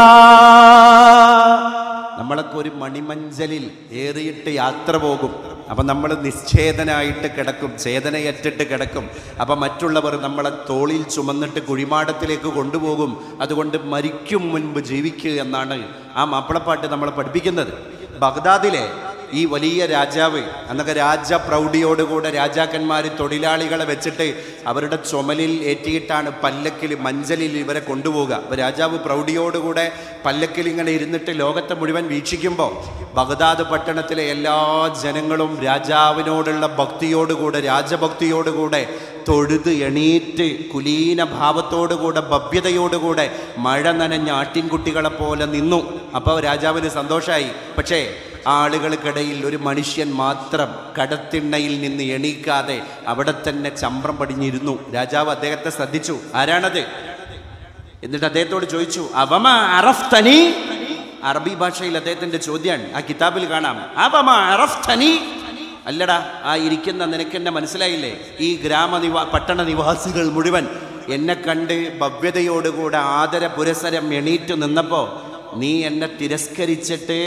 നമ്മളൊക്കെ ഒരു മണിമഞ്ചലിൽ ഏറിയിട്ട് യാത്ര പോകും അപ്പം നമ്മൾ നിശ്ചേതനായിട്ട് കിടക്കും ചേതനയറ്റിട്ട് കിടക്കും അപ്പം മറ്റുള്ളവർ നമ്മളെ തോളിൽ ചുമന്നിട്ട് കുഴിമാടത്തിലേക്ക് കൊണ്ടുപോകും അതുകൊണ്ട് മരിക്കും മുൻപ് ജീവിക്കുക എന്നാണ് ആ മാപ്പിളപ്പാട്ട് നമ്മളെ പഠിപ്പിക്കുന്നത് ബഗ്ദാദിലെ ഈ വലിയ രാജാവ് അന്നൊക്കെ രാജപ്രൗഢിയോടുകൂടെ രാജാക്കന്മാർ തൊഴിലാളികളെ വെച്ചിട്ട് അവരുടെ ചുമലിൽ ഏറ്റിയിട്ടാണ് പല്ലക്കിൽ മഞ്ചലിൽ ഇവരെ കൊണ്ടുപോവുക അപ്പോൾ രാജാവ് പ്രൗഢിയോടുകൂടെ പല്ലക്കിൽ ഇങ്ങനെ ഇരുന്നിട്ട് ലോകത്തെ മുഴുവൻ വീക്ഷിക്കുമ്പോൾ ബഗ്ദാദ് പട്ടണത്തിലെ എല്ലാ ജനങ്ങളും രാജാവിനോടുള്ള ഭക്തിയോടുകൂടെ രാജഭക്തിയോടുകൂടെ തൊഴുത് എണീറ്റ് കുലീന ഭാവത്തോടുകൂടെ ഭവ്യതയോടുകൂടെ മഴ നനഞ്ഞ ആട്ടിൻകുട്ടികളെ പോലെ നിന്നു അപ്പോൾ രാജാവിന് സന്തോഷമായി പക്ഷേ ആളുകൾക്കിടയിൽ ഒരു മനുഷ്യൻ മാത്രം കടത്തിണ്ണയിൽ നിന്ന് എണീക്കാതെ അവിടെ തന്നെ ചമ്രം പടിഞ്ഞിരുന്നു രാജാവ് അദ്ദേഹത്തെ ശ്രദ്ധിച്ചു ആരാണത് എന്നിട്ട് അദ്ദേഹത്തോട് ചോദിച്ചു അവമ അറഫ്തനി അറബി ഭാഷയിൽ അദ്ദേഹത്തിന്റെ ചോദ്യമാണ് ആ കിതാബിൽ കാണാം അവമ അറഫ്തനി അല്ലടാ ആ ഇരിക്കുന്ന നിനക്കെന്നെ മനസ്സിലായില്ലേ ഈ ഗ്രാമനിവാ പട്ടണ നിവാസികൾ മുഴുവൻ എന്നെ കണ്ട് ഭവ്യതയോടുകൂടെ ആദര പുരസരം എണീറ്റ് നിന്നപ്പോൾ നീ എന്നെ തിരസ്കരിച്ചിട്ട്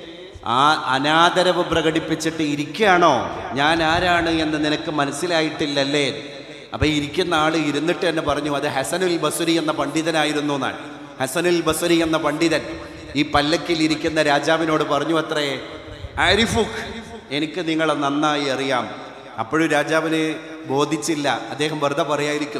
ആ അനാദരവ് പ്രകടിപ്പിച്ചിട്ട് ഇരിക്കുകയാണോ ഞാൻ ആരാണ് എന്ന് നിനക്ക് മനസ്സിലായിട്ടില്ലല്ലേ അപ്പൊ ഇരിക്കുന്ന ആള് ഇരുന്നിട്ട് തന്നെ പറഞ്ഞു അത് ഹസനുൽ ബസുരി എന്ന പണ്ഡിതനായിരുന്നു എന്നാണ് ഹസനുൽ ബസുരി എന്ന പണ്ഡിതൻ ഈ പല്ലക്കിൽ ഇരിക്കുന്ന രാജാവിനോട് പറഞ്ഞു അത്രേ ആരിഫുഖ് എനിക്ക് നിങ്ങളെ നന്നായി അറിയാം അപ്പോഴും രാജാവിന് ബോധിച്ചില്ല അദ്ദേഹം വെറുതെ പറയായിരിക്കും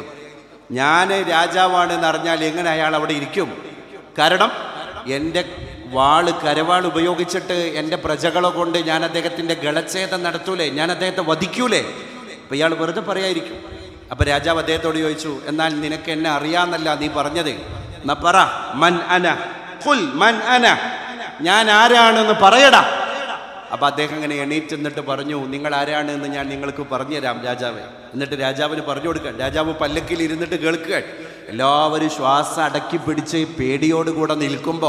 ഞാൻ രാജാവാണെന്ന് അറിഞ്ഞാൽ എങ്ങനെ അയാൾ അവിടെ ഇരിക്കും കാരണം എൻ്റെ വാള് കരവാൾ ഉപയോഗിച്ചിട്ട് എൻ്റെ പ്രജകളെ കൊണ്ട് ഞാൻ അദ്ദേഹത്തിൻ്റെ ഗളച്ഛേദം നടത്തൂലേ ഞാൻ അദ്ദേഹത്തെ വധിക്കൂലേ അപ്പം ഇയാൾ വെറുതെ പറയായിരിക്കും അപ്പം രാജാവ് അദ്ദേഹത്തോട് ചോദിച്ചു എന്നാൽ നിനക്ക് എന്നെ അറിയാന്നല്ല നീ പറഞ്ഞത് എന്നാ പറ മൻ അന കുൽ മൻ അന ഞാൻ ആരാണെന്ന് പറയടാ അപ്പൊ അദ്ദേഹം അങ്ങനെ എണീറ്റ് നിന്നിട്ട് പറഞ്ഞു നിങ്ങൾ ആരാണ് എന്ന് ഞാൻ നിങ്ങൾക്ക് പറഞ്ഞുതരാം രാജാവെ എന്നിട്ട് രാജാവിന് പറഞ്ഞു കൊടുക്കാൻ രാജാവ് പല്ലക്കിൽ ഇരുന്നിട്ട് കേൾക്കുക എല്ലാവരും ശ്വാസം അടക്കി പിടിച്ച് പേടിയോടുകൂടെ നിൽക്കുമ്പോൾ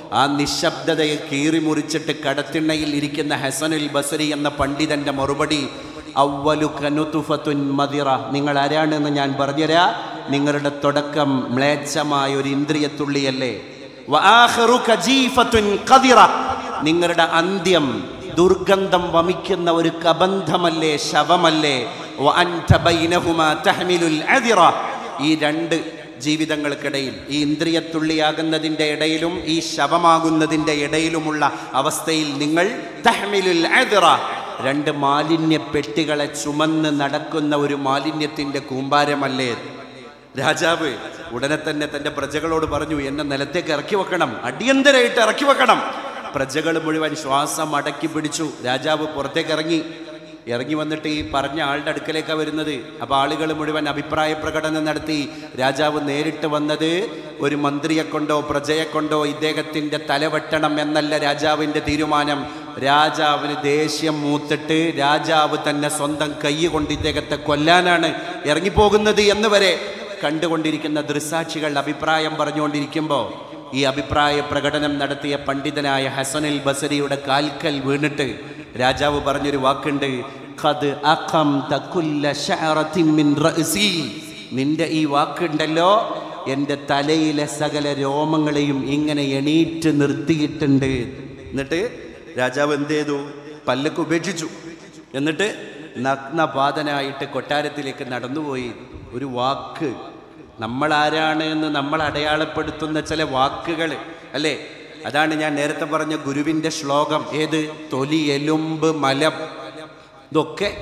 ആ നിശബ്ദതയെ കീറി മുറിച്ചിട്ട് കടത്തിണ്ണയിൽ ഇരിക്കുന്ന ഹസനുൽ ബസരി എന്ന പണ്ഡിതന്റെ മറുപടി അവലു കനുതുഫത്തുൻ മദിറ നിങ്ങൾ ആരാണെന്ന് ഞാൻ പറഞ്ഞുതരാ നിങ്ങളുടെ തുടക്കം മ്ലേച്ഛമായ ഒരു ഇന്ദ്രിയത്തുള്ളിയല്ലേ വആഖിറു കജീഫത്തുൻ ഖദിറ നിങ്ങളുടെ അന്ത്യം ദുർഗന്ധം വമിക്കുന്ന ഒരു കബന്ധമല്ലേ ശവമല്ലേ വഅൻത ബൈനഹുമാ തഹ്മിലുൽ അദിറ ഈ രണ്ട് ജീവിതങ്ങൾക്കിടയിൽ ഈ ഇന്ദ്രിയത്തുള്ളിയാകുന്നതിൻ്റെ ഇടയിലും ഈ ശവമാകുന്നതിൻ്റെ ഇടയിലുമുള്ള അവസ്ഥയിൽ നിങ്ങൾ തഹ്മിലുൽ അദിറ രണ്ട് മാലിന്യ പെട്ടികളെ ചുമന്ന് നടക്കുന്ന ഒരു മാലിന്യത്തിൻ്റെ കൂമ്പാരമല്ലേ രാജാവ് ഉടനെ തന്നെ തൻ്റെ പ്രജകളോട് പറഞ്ഞു എന്നെ നിലത്തേക്ക് ഇറക്കി വെക്കണം അടിയന്തരമായിട്ട് ഇറക്കി വെക്കണം പ്രജകൾ മുഴുവൻ ശ്വാസം അടക്കി പിടിച്ചു രാജാവ് പുറത്തേക്ക് ഇറങ്ങി ഇറങ്ങി വന്നിട്ട് ഈ പറഞ്ഞ ആളുടെ അടുക്കലേക്കാണ് വരുന്നത് അപ്പോൾ ആളുകൾ മുഴുവൻ അഭിപ്രായ പ്രകടനം നടത്തി രാജാവ് നേരിട്ട് വന്നത് ഒരു മന്ത്രിയെ കൊണ്ടോ പ്രജയെ കൊണ്ടോ ഇദ്ദേഹത്തിൻ്റെ തലവെട്ടണം എന്നല്ല രാജാവിൻ്റെ തീരുമാനം രാജാവിന് ദേഷ്യം മൂത്തിട്ട് രാജാവ് തന്നെ സ്വന്തം കൈ കൊണ്ട് ഇദ്ദേഹത്തെ കൊല്ലാനാണ് ഇറങ്ങിപ്പോകുന്നത് എന്ന് വരെ കണ്ടുകൊണ്ടിരിക്കുന്ന ദൃസാക്ഷികൾ അഭിപ്രായം പറഞ്ഞുകൊണ്ടിരിക്കുമ്പോൾ ഈ അഭിപ്രായ പ്രകടനം നടത്തിയ പണ്ഡിതനായ ഹസനുൽ ബസരിയുടെ കാൽക്കൽ വീണിട്ട് രാജാവ് പറഞ്ഞൊരു വാക്കുണ്ട് ഖദ് അഖംത കുല്ല ശഅറത്തിൻ മിൻ റഅസി നിന്റെ ഈ വാക്കുണ്ടല്ലോ എൻ്റെ തലയിലെ സകല രോമങ്ങളെയും ഇങ്ങനെ എണീറ്റ് നിർത്തിയിട്ടുണ്ട് എന്നിട്ട് രാജാവ് എന്ത് ചെയ്തു പല്ലക്ക് ഉപേക്ഷിച്ചു എന്നിട്ട് നഗ്നപാതനായിട്ട് കൊട്ടാരത്തിലേക്ക് നടന്നുപോയി ഒരു വാക്ക് നമ്മൾ ആരാണ് എന്ന് നമ്മൾ അടയാളപ്പെടുത്തുന്ന ചില വാക്കുകൾ അല്ലേ അതാണ് ഞാൻ നേരത്തെ പറഞ്ഞ ഗുരുവിൻ്റെ ശ്ലോകം ഏത് തൊലി എലുമ്പ് മലം ഇതൊക്കെ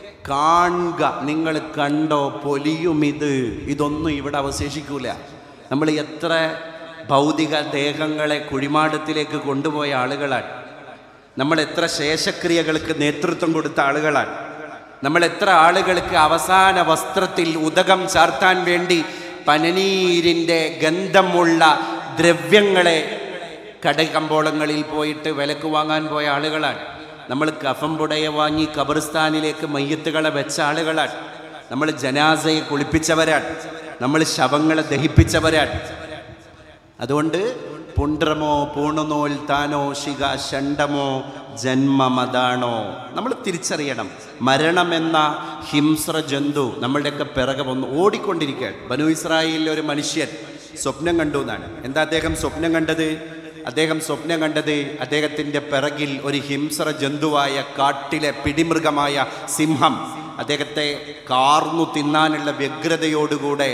കാണുക നിങ്ങൾ കണ്ടോ പൊലിയും ഇത് ഇതൊന്നും ഇവിടെ അവശേഷിക്കൂല നമ്മൾ എത്ര ഭൗതിക ദേഹങ്ങളെ കുഴിമാടത്തിലേക്ക് കൊണ്ടുപോയ ആളുകളാണ് നമ്മൾ എത്ര ശേഷക്രിയകൾക്ക് നേതൃത്വം കൊടുത്ത ആളുകളാണ് നമ്മൾ എത്ര ആളുകൾക്ക് അവസാന വസ്ത്രത്തിൽ ഉദകം ചാർത്താൻ വേണ്ടി പനനീരിൻ്റെ ഗന്ധമുള്ള ദ്രവ്യങ്ങളെ കടകമ്പോളങ്ങളിൽ പോയിട്ട് വിലക്ക് വാങ്ങാൻ പോയ ആളുകളാണ് നമ്മൾ കഫം പുടയെ വാങ്ങി ഖബർസ്ഥാനിലേക്ക് മയ്യത്തുകളെ വെച്ച ആളുകളാണ് നമ്മൾ ജനാസയെ കുളിപ്പിച്ചവരാണ് നമ്മൾ ശവങ്ങളെ ദഹിപ്പിച്ചവരാണ് അതുകൊണ്ട് പുണ്ട്രമോ പൂണുനോൽ താനോ ശിക ഷണ്ടമോ ജന്മമതാണോ നമ്മൾ തിരിച്ചറിയണം മരണമെന്ന ഹിംസ്ര ജന്തു നമ്മളുടെയൊക്കെ പിറകെ വന്ന് ഓടിക്കൊണ്ടിരിക്കുകയാണ് ബനു ഇസ്രായേലിലെ ഒരു മനുഷ്യൻ സ്വപ്നം കണ്ടു എന്നാണ് എന്താ അദ്ദേഹം സ്വപ്നം കണ്ടത് അദ്ദേഹം സ്വപ്നം കണ്ടത് അദ്ദേഹത്തിൻ്റെ പിറകിൽ ഒരു ഹിംസ്ര ജന്തുവായ കാട്ടിലെ പിടിമൃഗമായ സിംഹം അദ്ദേഹത്തെ കാർന്നു തിന്നാനുള്ള വ്യഗ്രതയോടുകൂടെ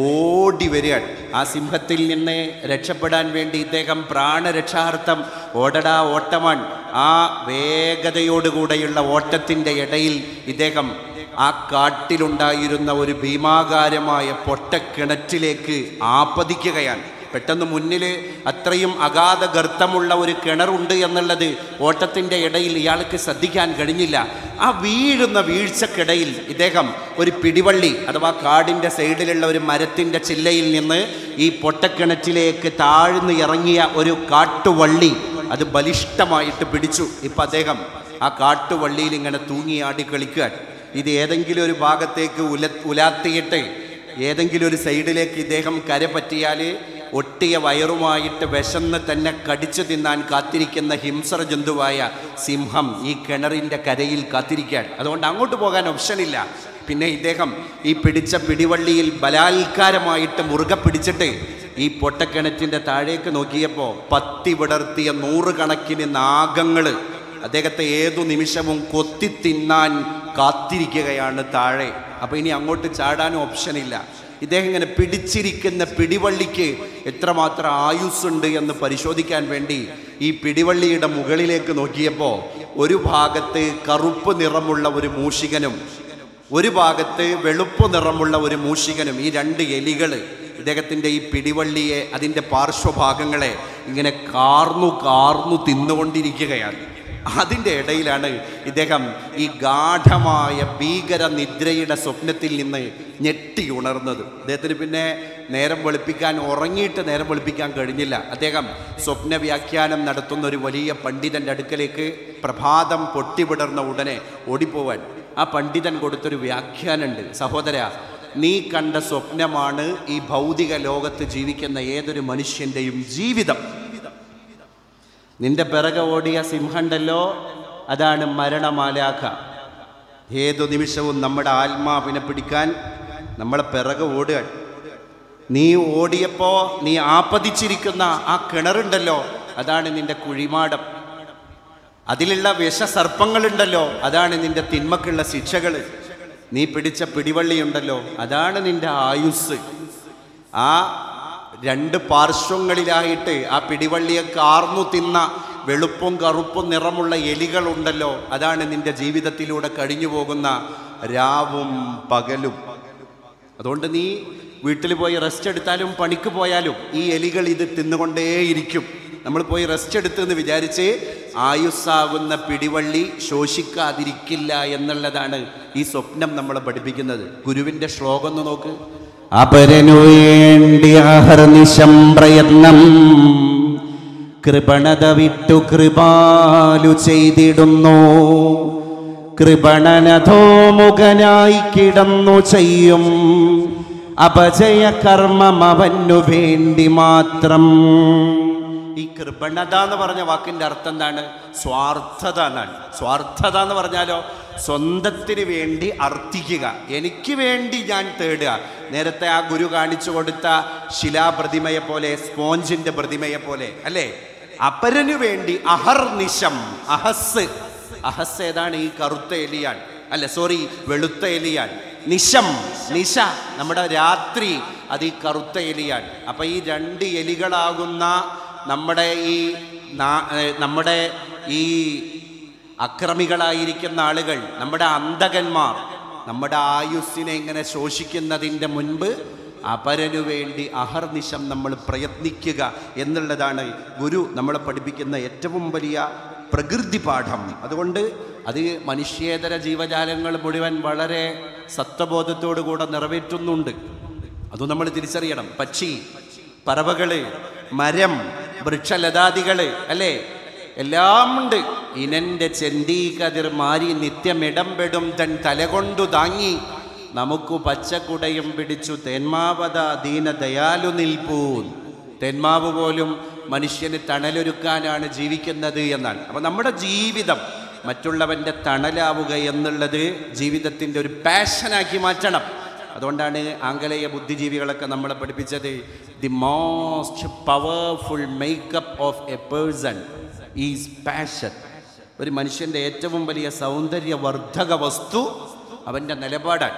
ഓടി വരികയാണ് ആ സിംഹത്തിൽ നിന്ന് രക്ഷപ്പെടാൻ വേണ്ടി ഇദ്ദേഹം പ്രാണരക്ഷാർത്ഥം ഓടടാ ഓട്ടമാൻ ആ വേഗതയോടുകൂടെയുള്ള ഓട്ടത്തിൻ്റെ ഇടയിൽ ഇദ്ദേഹം ആ കാട്ടിലുണ്ടായിരുന്ന ഒരു ഭീമാകാരമായ പൊട്ടക്കിണറ്റിലേക്ക് ആപതിക്കുകയാണ് പെട്ടെന്ന് മുന്നിൽ അത്രയും അഗാധ ഗർത്തമുള്ള ഒരു കിണറുണ്ട് എന്നുള്ളത് ഓട്ടത്തിൻ്റെ ഇടയിൽ ഇയാൾക്ക് ശ്രദ്ധിക്കാൻ കഴിഞ്ഞില്ല ആ വീഴുന്ന വീഴ്ചക്കിടയിൽ ഇദ്ദേഹം ഒരു പിടിവള്ളി അഥവാ കാടിൻ്റെ സൈഡിലുള്ള ഒരു മരത്തിൻ്റെ ചില്ലയിൽ നിന്ന് ഈ പൊട്ടക്കിണറ്റിലേക്ക് താഴ്ന്നു ഇറങ്ങിയ ഒരു കാട്ടുവള്ളി അത് ബലിഷ്ടമായിട്ട് പിടിച്ചു ഇപ്പം അദ്ദേഹം ആ കാട്ടുവള്ളിയിൽ ഇങ്ങനെ തൂങ്ങിയാടി കളിക്കുകയാണ് ഇത് ഏതെങ്കിലും ഒരു ഭാഗത്തേക്ക് ഉല ഉലാത്തിയിട്ട് ഏതെങ്കിലും ഒരു സൈഡിലേക്ക് ഇദ്ദേഹം കര പറ്റിയാൽ ഒട്ടിയ വയറുമായിട്ട് വിശന്ന് തന്നെ കടിച്ചു തിന്നാൻ കാത്തിരിക്കുന്ന ഹിംസർ ജന്തുവായ സിംഹം ഈ കിണറിൻ്റെ കരയിൽ കാത്തിരിക്കാൻ അതുകൊണ്ട് അങ്ങോട്ട് പോകാൻ ഓപ്ഷനില്ല പിന്നെ ഇദ്ദേഹം ഈ പിടിച്ച പിടിവള്ളിയിൽ ബലാത്കാരമായിട്ട് മുറുകെ പിടിച്ചിട്ട് ഈ പൊട്ടക്കിണറ്റിൻ്റെ താഴേക്ക് നോക്കിയപ്പോൾ പത്തി വിടർത്തിയ നൂറുകണക്കിന് നാഗങ്ങൾ അദ്ദേഹത്തെ ഏതു നിമിഷവും കൊത്തി തിന്നാൻ കാത്തിരിക്കുകയാണ് താഴെ അപ്പോൾ ഇനി അങ്ങോട്ട് ചാടാനും ഓപ്ഷനില്ല ഇദ്ദേഹം ഇങ്ങനെ പിടിച്ചിരിക്കുന്ന പിടിവള്ളിക്ക് എത്രമാത്രം ആയുസ്സുണ്ട് എന്ന് പരിശോധിക്കാൻ വേണ്ടി ഈ പിടിവള്ളിയുടെ മുകളിലേക്ക് നോക്കിയപ്പോൾ ഒരു ഭാഗത്ത് കറുപ്പ് നിറമുള്ള ഒരു മൂഷികനും ഒരു ഭാഗത്ത് വെളുപ്പ് നിറമുള്ള ഒരു മൂഷികനും ഈ രണ്ട് എലികൾ ഇദ്ദേഹത്തിൻ്റെ ഈ പിടിവള്ളിയെ അതിൻ്റെ പാർശ്വഭാഗങ്ങളെ ഇങ്ങനെ കാർന്നു കാർന്നു തിന്നുകൊണ്ടിരിക്കുകയാണ് അതിൻ്റെ ഇടയിലാണ് ഇദ്ദേഹം ഈ ഗാഠമായ ഭീകര നിദ്രയുടെ സ്വപ്നത്തിൽ നിന്ന് ഞെട്ടി ഉണർന്നത് അദ്ദേഹത്തിന് പിന്നെ നേരം വെളുപ്പിക്കാൻ ഉറങ്ങിയിട്ട് നേരം വെളുപ്പിക്കാൻ കഴിഞ്ഞില്ല അദ്ദേഹം സ്വപ്ന വ്യാഖ്യാനം നടത്തുന്ന ഒരു വലിയ പണ്ഡിതൻ്റെ അടുക്കലേക്ക് പ്രഭാതം പൊട്ടിവിടർന്ന ഉടനെ ഓടിപ്പോവാൻ ആ പണ്ഡിതൻ കൊടുത്തൊരു വ്യാഖ്യാനമുണ്ട് സഹോദര നീ കണ്ട സ്വപ്നമാണ് ഈ ഭൗതിക ലോകത്ത് ജീവിക്കുന്ന ഏതൊരു മനുഷ്യൻ്റെയും ജീവിതം നിന്റെ പിറകെ ഓടിയ സിംഹണ്ടല്ലോ അതാണ് മരണമാലാഖ ഏതു നിമിഷവും നമ്മുടെ ആത്മാവിനെ പിടിക്കാൻ നമ്മളെ പിറകെ ഓടുകയാണ് നീ ഓടിയപ്പോ നീ ആപതിച്ചിരിക്കുന്ന ആ കിണറുണ്ടല്ലോ അതാണ് നിന്റെ കുഴിമാടം അതിലുള്ള വിഷസർപ്പങ്ങളുണ്ടല്ലോ അതാണ് നിന്റെ തിന്മക്കുള്ള ശിക്ഷകൾ നീ പിടിച്ച പിടിവള്ളിയുണ്ടല്ലോ അതാണ് നിന്റെ ആയുസ് ആ രണ്ട് പാർശ്വങ്ങളിലായിട്ട് ആ പിടിവള്ളിയെ കാർന്നു തിന്ന വെളുപ്പും കറുപ്പും നിറമുള്ള എലികളുണ്ടല്ലോ അതാണ് നിന്റെ ജീവിതത്തിലൂടെ കഴിഞ്ഞു പോകുന്ന രാവും പകലും അതുകൊണ്ട് നീ വീട്ടിൽ പോയി റെസ്റ്റ് എടുത്താലും പണിക്ക് പോയാലും ഈ എലികൾ ഇത് തിന്നുകൊണ്ടേയിരിക്കും നമ്മൾ പോയി റെസ്റ്റ് എടുത്തെന്ന് വിചാരിച്ച് ആയുസ്സാകുന്ന പിടിവള്ളി ശോഷിക്കാതിരിക്കില്ല എന്നുള്ളതാണ് ഈ സ്വപ്നം നമ്മളെ പഠിപ്പിക്കുന്നത് ഗുരുവിൻ്റെ ശ്ലോകം ഒന്ന് നോക്ക് അപരനു വേണ്ടി അഹർനിശം പ്രയത്നം കൃപണത വിട്ടു കൃപാലു ചെയ്തിടുന്നു കൃപണനധോ മുഖനായി കിടന്നു ചെയ്യും അപജയ കർമ്മം അവനു വേണ്ടി മാത്രം ഈ കൃപണത എന്ന് പറഞ്ഞ വാക്കിന്റെ അർത്ഥം എന്താണ് സ്വാർത്ഥത എന്നാണ് സ്വാർത്ഥത എന്ന് പറഞ്ഞാലോ സ്വന്തത്തിന് വേണ്ടി അർത്ഥിക്കുക എനിക്ക് വേണ്ടി ഞാൻ തേടുക നേരത്തെ ആ ഗുരു കാണിച്ചു കൊടുത്ത ശിലാപ്രതിമയെ പോലെ സ്പോഞ്ചിന്റെ പ്രതിമയെ പോലെ അല്ലേ അപരനു വേണ്ടി അഹർനിശം അഹസ് അഹസ് ഏതാണ് ഈ കറുത്ത എലിയാൻ അല്ല സോറി വെളുത്ത എലിയാൻ നിശം നിശ നമ്മുടെ രാത്രി അത് ഈ കറുത്ത എലിയാൻ അപ്പൊ ഈ രണ്ട് എലികളാകുന്ന നമ്മുടെ ഈ നാ- ഏ, നമ്മുടെ ഈ അക്രമികളായിരിക്കുന്ന ആളുകൾ നമ്മുടെ അന്തകന്മാർ നമ്മുടെ ആയുസ്സിനെ ഇങ്ങനെ ശോഷിക്കുന്നതിൻ്റെ മുൻപ് അപരനു വേണ്ടി അഹർനിശം നമ്മൾ പ്രയത്നിക്കുക എന്നുള്ളതാണ് ഗുരു നമ്മളെ പഠിപ്പിക്കുന്ന ഏറ്റവും വലിയ പ്രകൃതി പാഠം അതുകൊണ്ട് അത് മനുഷ്യേതര ജീവജാലങ്ങൾ മുഴുവൻ വളരെ സത്വബോധത്തോടു കൂടെ നിറവേറ്റുന്നുണ്ട് അത് നമ്മൾ തിരിച്ചറിയണം പക്ഷി പറവകള് മരം വൃക്ഷലതാദികള് അല്ലേ എല്ലാം ഉണ്ട് ഇനന്റെ ചെന്തീകതിർ മാറി നിത്യമിടംപെടും തൻ തലകൊണ്ടു താങ്ങി നമുക്കു പച്ചക്കുടയും പിടിച്ചു തേന്മാവത ദീന ദയാലു നിൽപ്പൂൻ തെന്മാവ് പോലും മനുഷ്യന് തണലൊരുക്കാനാണ് ജീവിക്കുന്നത് എന്നാണ് അപ്പം നമ്മുടെ ജീവിതം മറ്റുള്ളവൻ്റെ തണലാവുക എന്നുള്ളത് ജീവിതത്തിൻ്റെ ഒരു പാഷനാക്കി മാറ്റണം അതുകൊണ്ടാണ് ആംഗലേയ ബുദ്ധിജീവികളൊക്കെ നമ്മളെ പഠിപ്പിച്ചത് the most powerful makeup of a person is passion ഒരു മനുഷ്യൻ്റെ ഏറ്റവും വലിയ സൗന്ദര്യവർദ്ധക വസ്തു അവൻ്റെ നിലപാടാണ്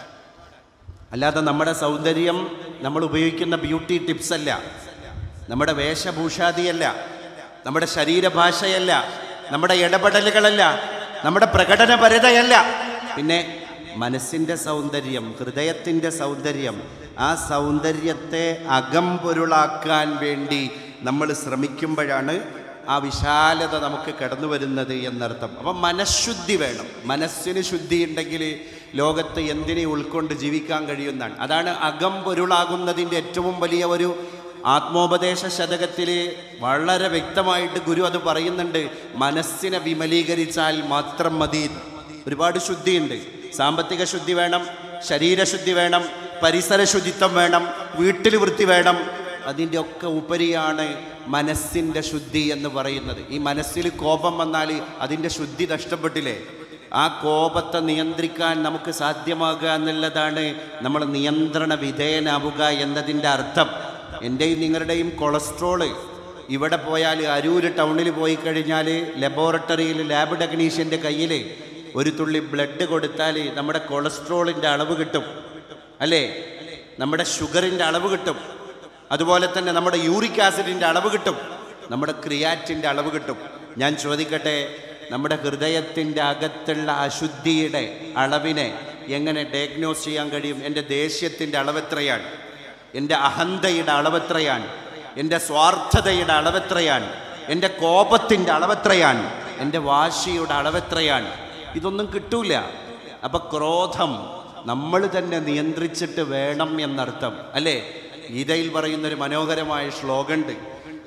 അല്ലാതെ നമ്മുടെ സൗന്ദര്യം നമ്മൾ ഉപയോഗിക്കുന്ന ബ്യൂട്ടി ടിപ്സ് അല്ല നമ്മുടെ വേഷഭൂഷാദിയല്ല നമ്മുടെ ശരീരഭാഷയല്ല നമ്മുടെ ഇടപെടലുകളല്ല നമ്മുടെ പ്രകടനപരതയല്ല പിന്നെ മനസ്സിൻ്റെ സൗന്ദര്യം ഹൃദയത്തിൻ്റെ സൗന്ദര്യം ആ സൗന്ദര്യത്തെ അകം പൊരുളാക്കാൻ വേണ്ടി നമ്മൾ ശ്രമിക്കുമ്പോഴാണ് ആ വിശാലത നമുക്ക് കടന്നു വരുന്നത് എന്നർത്ഥം അപ്പം മനഃശുദ്ധി വേണം മനസ്സിന് ശുദ്ധി ഉണ്ടെങ്കിൽ ലോകത്ത് എന്തിനെ ഉൾക്കൊണ്ട് ജീവിക്കാൻ കഴിയുന്നതാണ് അതാണ് അകം പൊരുളാകുന്നതിൻ്റെ ഏറ്റവും വലിയ ഒരു ആത്മോപദേശ ശതകത്തിൽ വളരെ വ്യക്തമായിട്ട് ഗുരു അത് പറയുന്നുണ്ട് മനസ്സിനെ വിമലീകരിച്ചാൽ മാത്രം മതി ഒരുപാട് ശുദ്ധിയുണ്ട് സാമ്പത്തിക ശുദ്ധി വേണം ശരീരശുദ്ധി വേണം പരിസര ശുചിത്വം വേണം വീട്ടിൽ വൃത്തി വേണം അതിൻ്റെ ഒക്കെ ഉപരിയാണ് മനസ്സിൻ്റെ ശുദ്ധി എന്ന് പറയുന്നത് ഈ മനസ്സിൽ കോപം വന്നാൽ അതിൻ്റെ ശുദ്ധി നഷ്ടപ്പെട്ടില്ലേ ആ കോപത്തെ നിയന്ത്രിക്കാൻ നമുക്ക് സാധ്യമാകുക എന്നുള്ളതാണ് നമ്മൾ നിയന്ത്രണ വിധേയനാവുക എന്നതിൻ്റെ അർത്ഥം എൻ്റെയും നിങ്ങളുടെയും കൊളസ്ട്രോള് ഇവിടെ പോയാൽ അരൂര് ടൗണിൽ പോയി കഴിഞ്ഞാൽ ലബോറട്ടറിയിൽ ലാബ് ടെക്നീഷ്യൻ്റെ കയ്യിൽ ഒരു തുള്ളി ബ്ലഡ് കൊടുത്താൽ നമ്മുടെ കൊളസ്ട്രോളിൻ്റെ അളവ് കിട്ടും അല്ലേ നമ്മുടെ ഷുഗറിൻ്റെ അളവ് കിട്ടും അതുപോലെ തന്നെ നമ്മുടെ യൂറിക് ആസിഡിൻ്റെ അളവ് കിട്ടും നമ്മുടെ ക്രിയാറ്റിൻ്റെ അളവ് കിട്ടും ഞാൻ ചോദിക്കട്ടെ നമ്മുടെ ഹൃദയത്തിൻ്റെ അകത്തുള്ള അശുദ്ധിയുടെ അളവിനെ എങ്ങനെ ഡയഗ്നോസ് ചെയ്യാൻ കഴിയും എൻ്റെ ദേഷ്യത്തിൻ്റെ അളവെത്രയാണ് എൻ്റെ അഹന്തയുടെ അളവെത്രയാണ് എൻ്റെ സ്വാർത്ഥതയുടെ അളവെത്രയാണ് എൻ്റെ കോപത്തിൻ്റെ അളവെത്രയാണ് എൻ്റെ വാശിയുടെ അളവെത്രയാണ് ഇതൊന്നും കിട്ടൂല അപ്പൊ ക്രോധം നമ്മൾ തന്നെ നിയന്ത്രിച്ചിട്ട് വേണം എന്നർത്ഥം അല്ലേ ഗീതയിൽ പറയുന്ന ഒരു മനോഹരമായ ശ്ലോകമുണ്ട്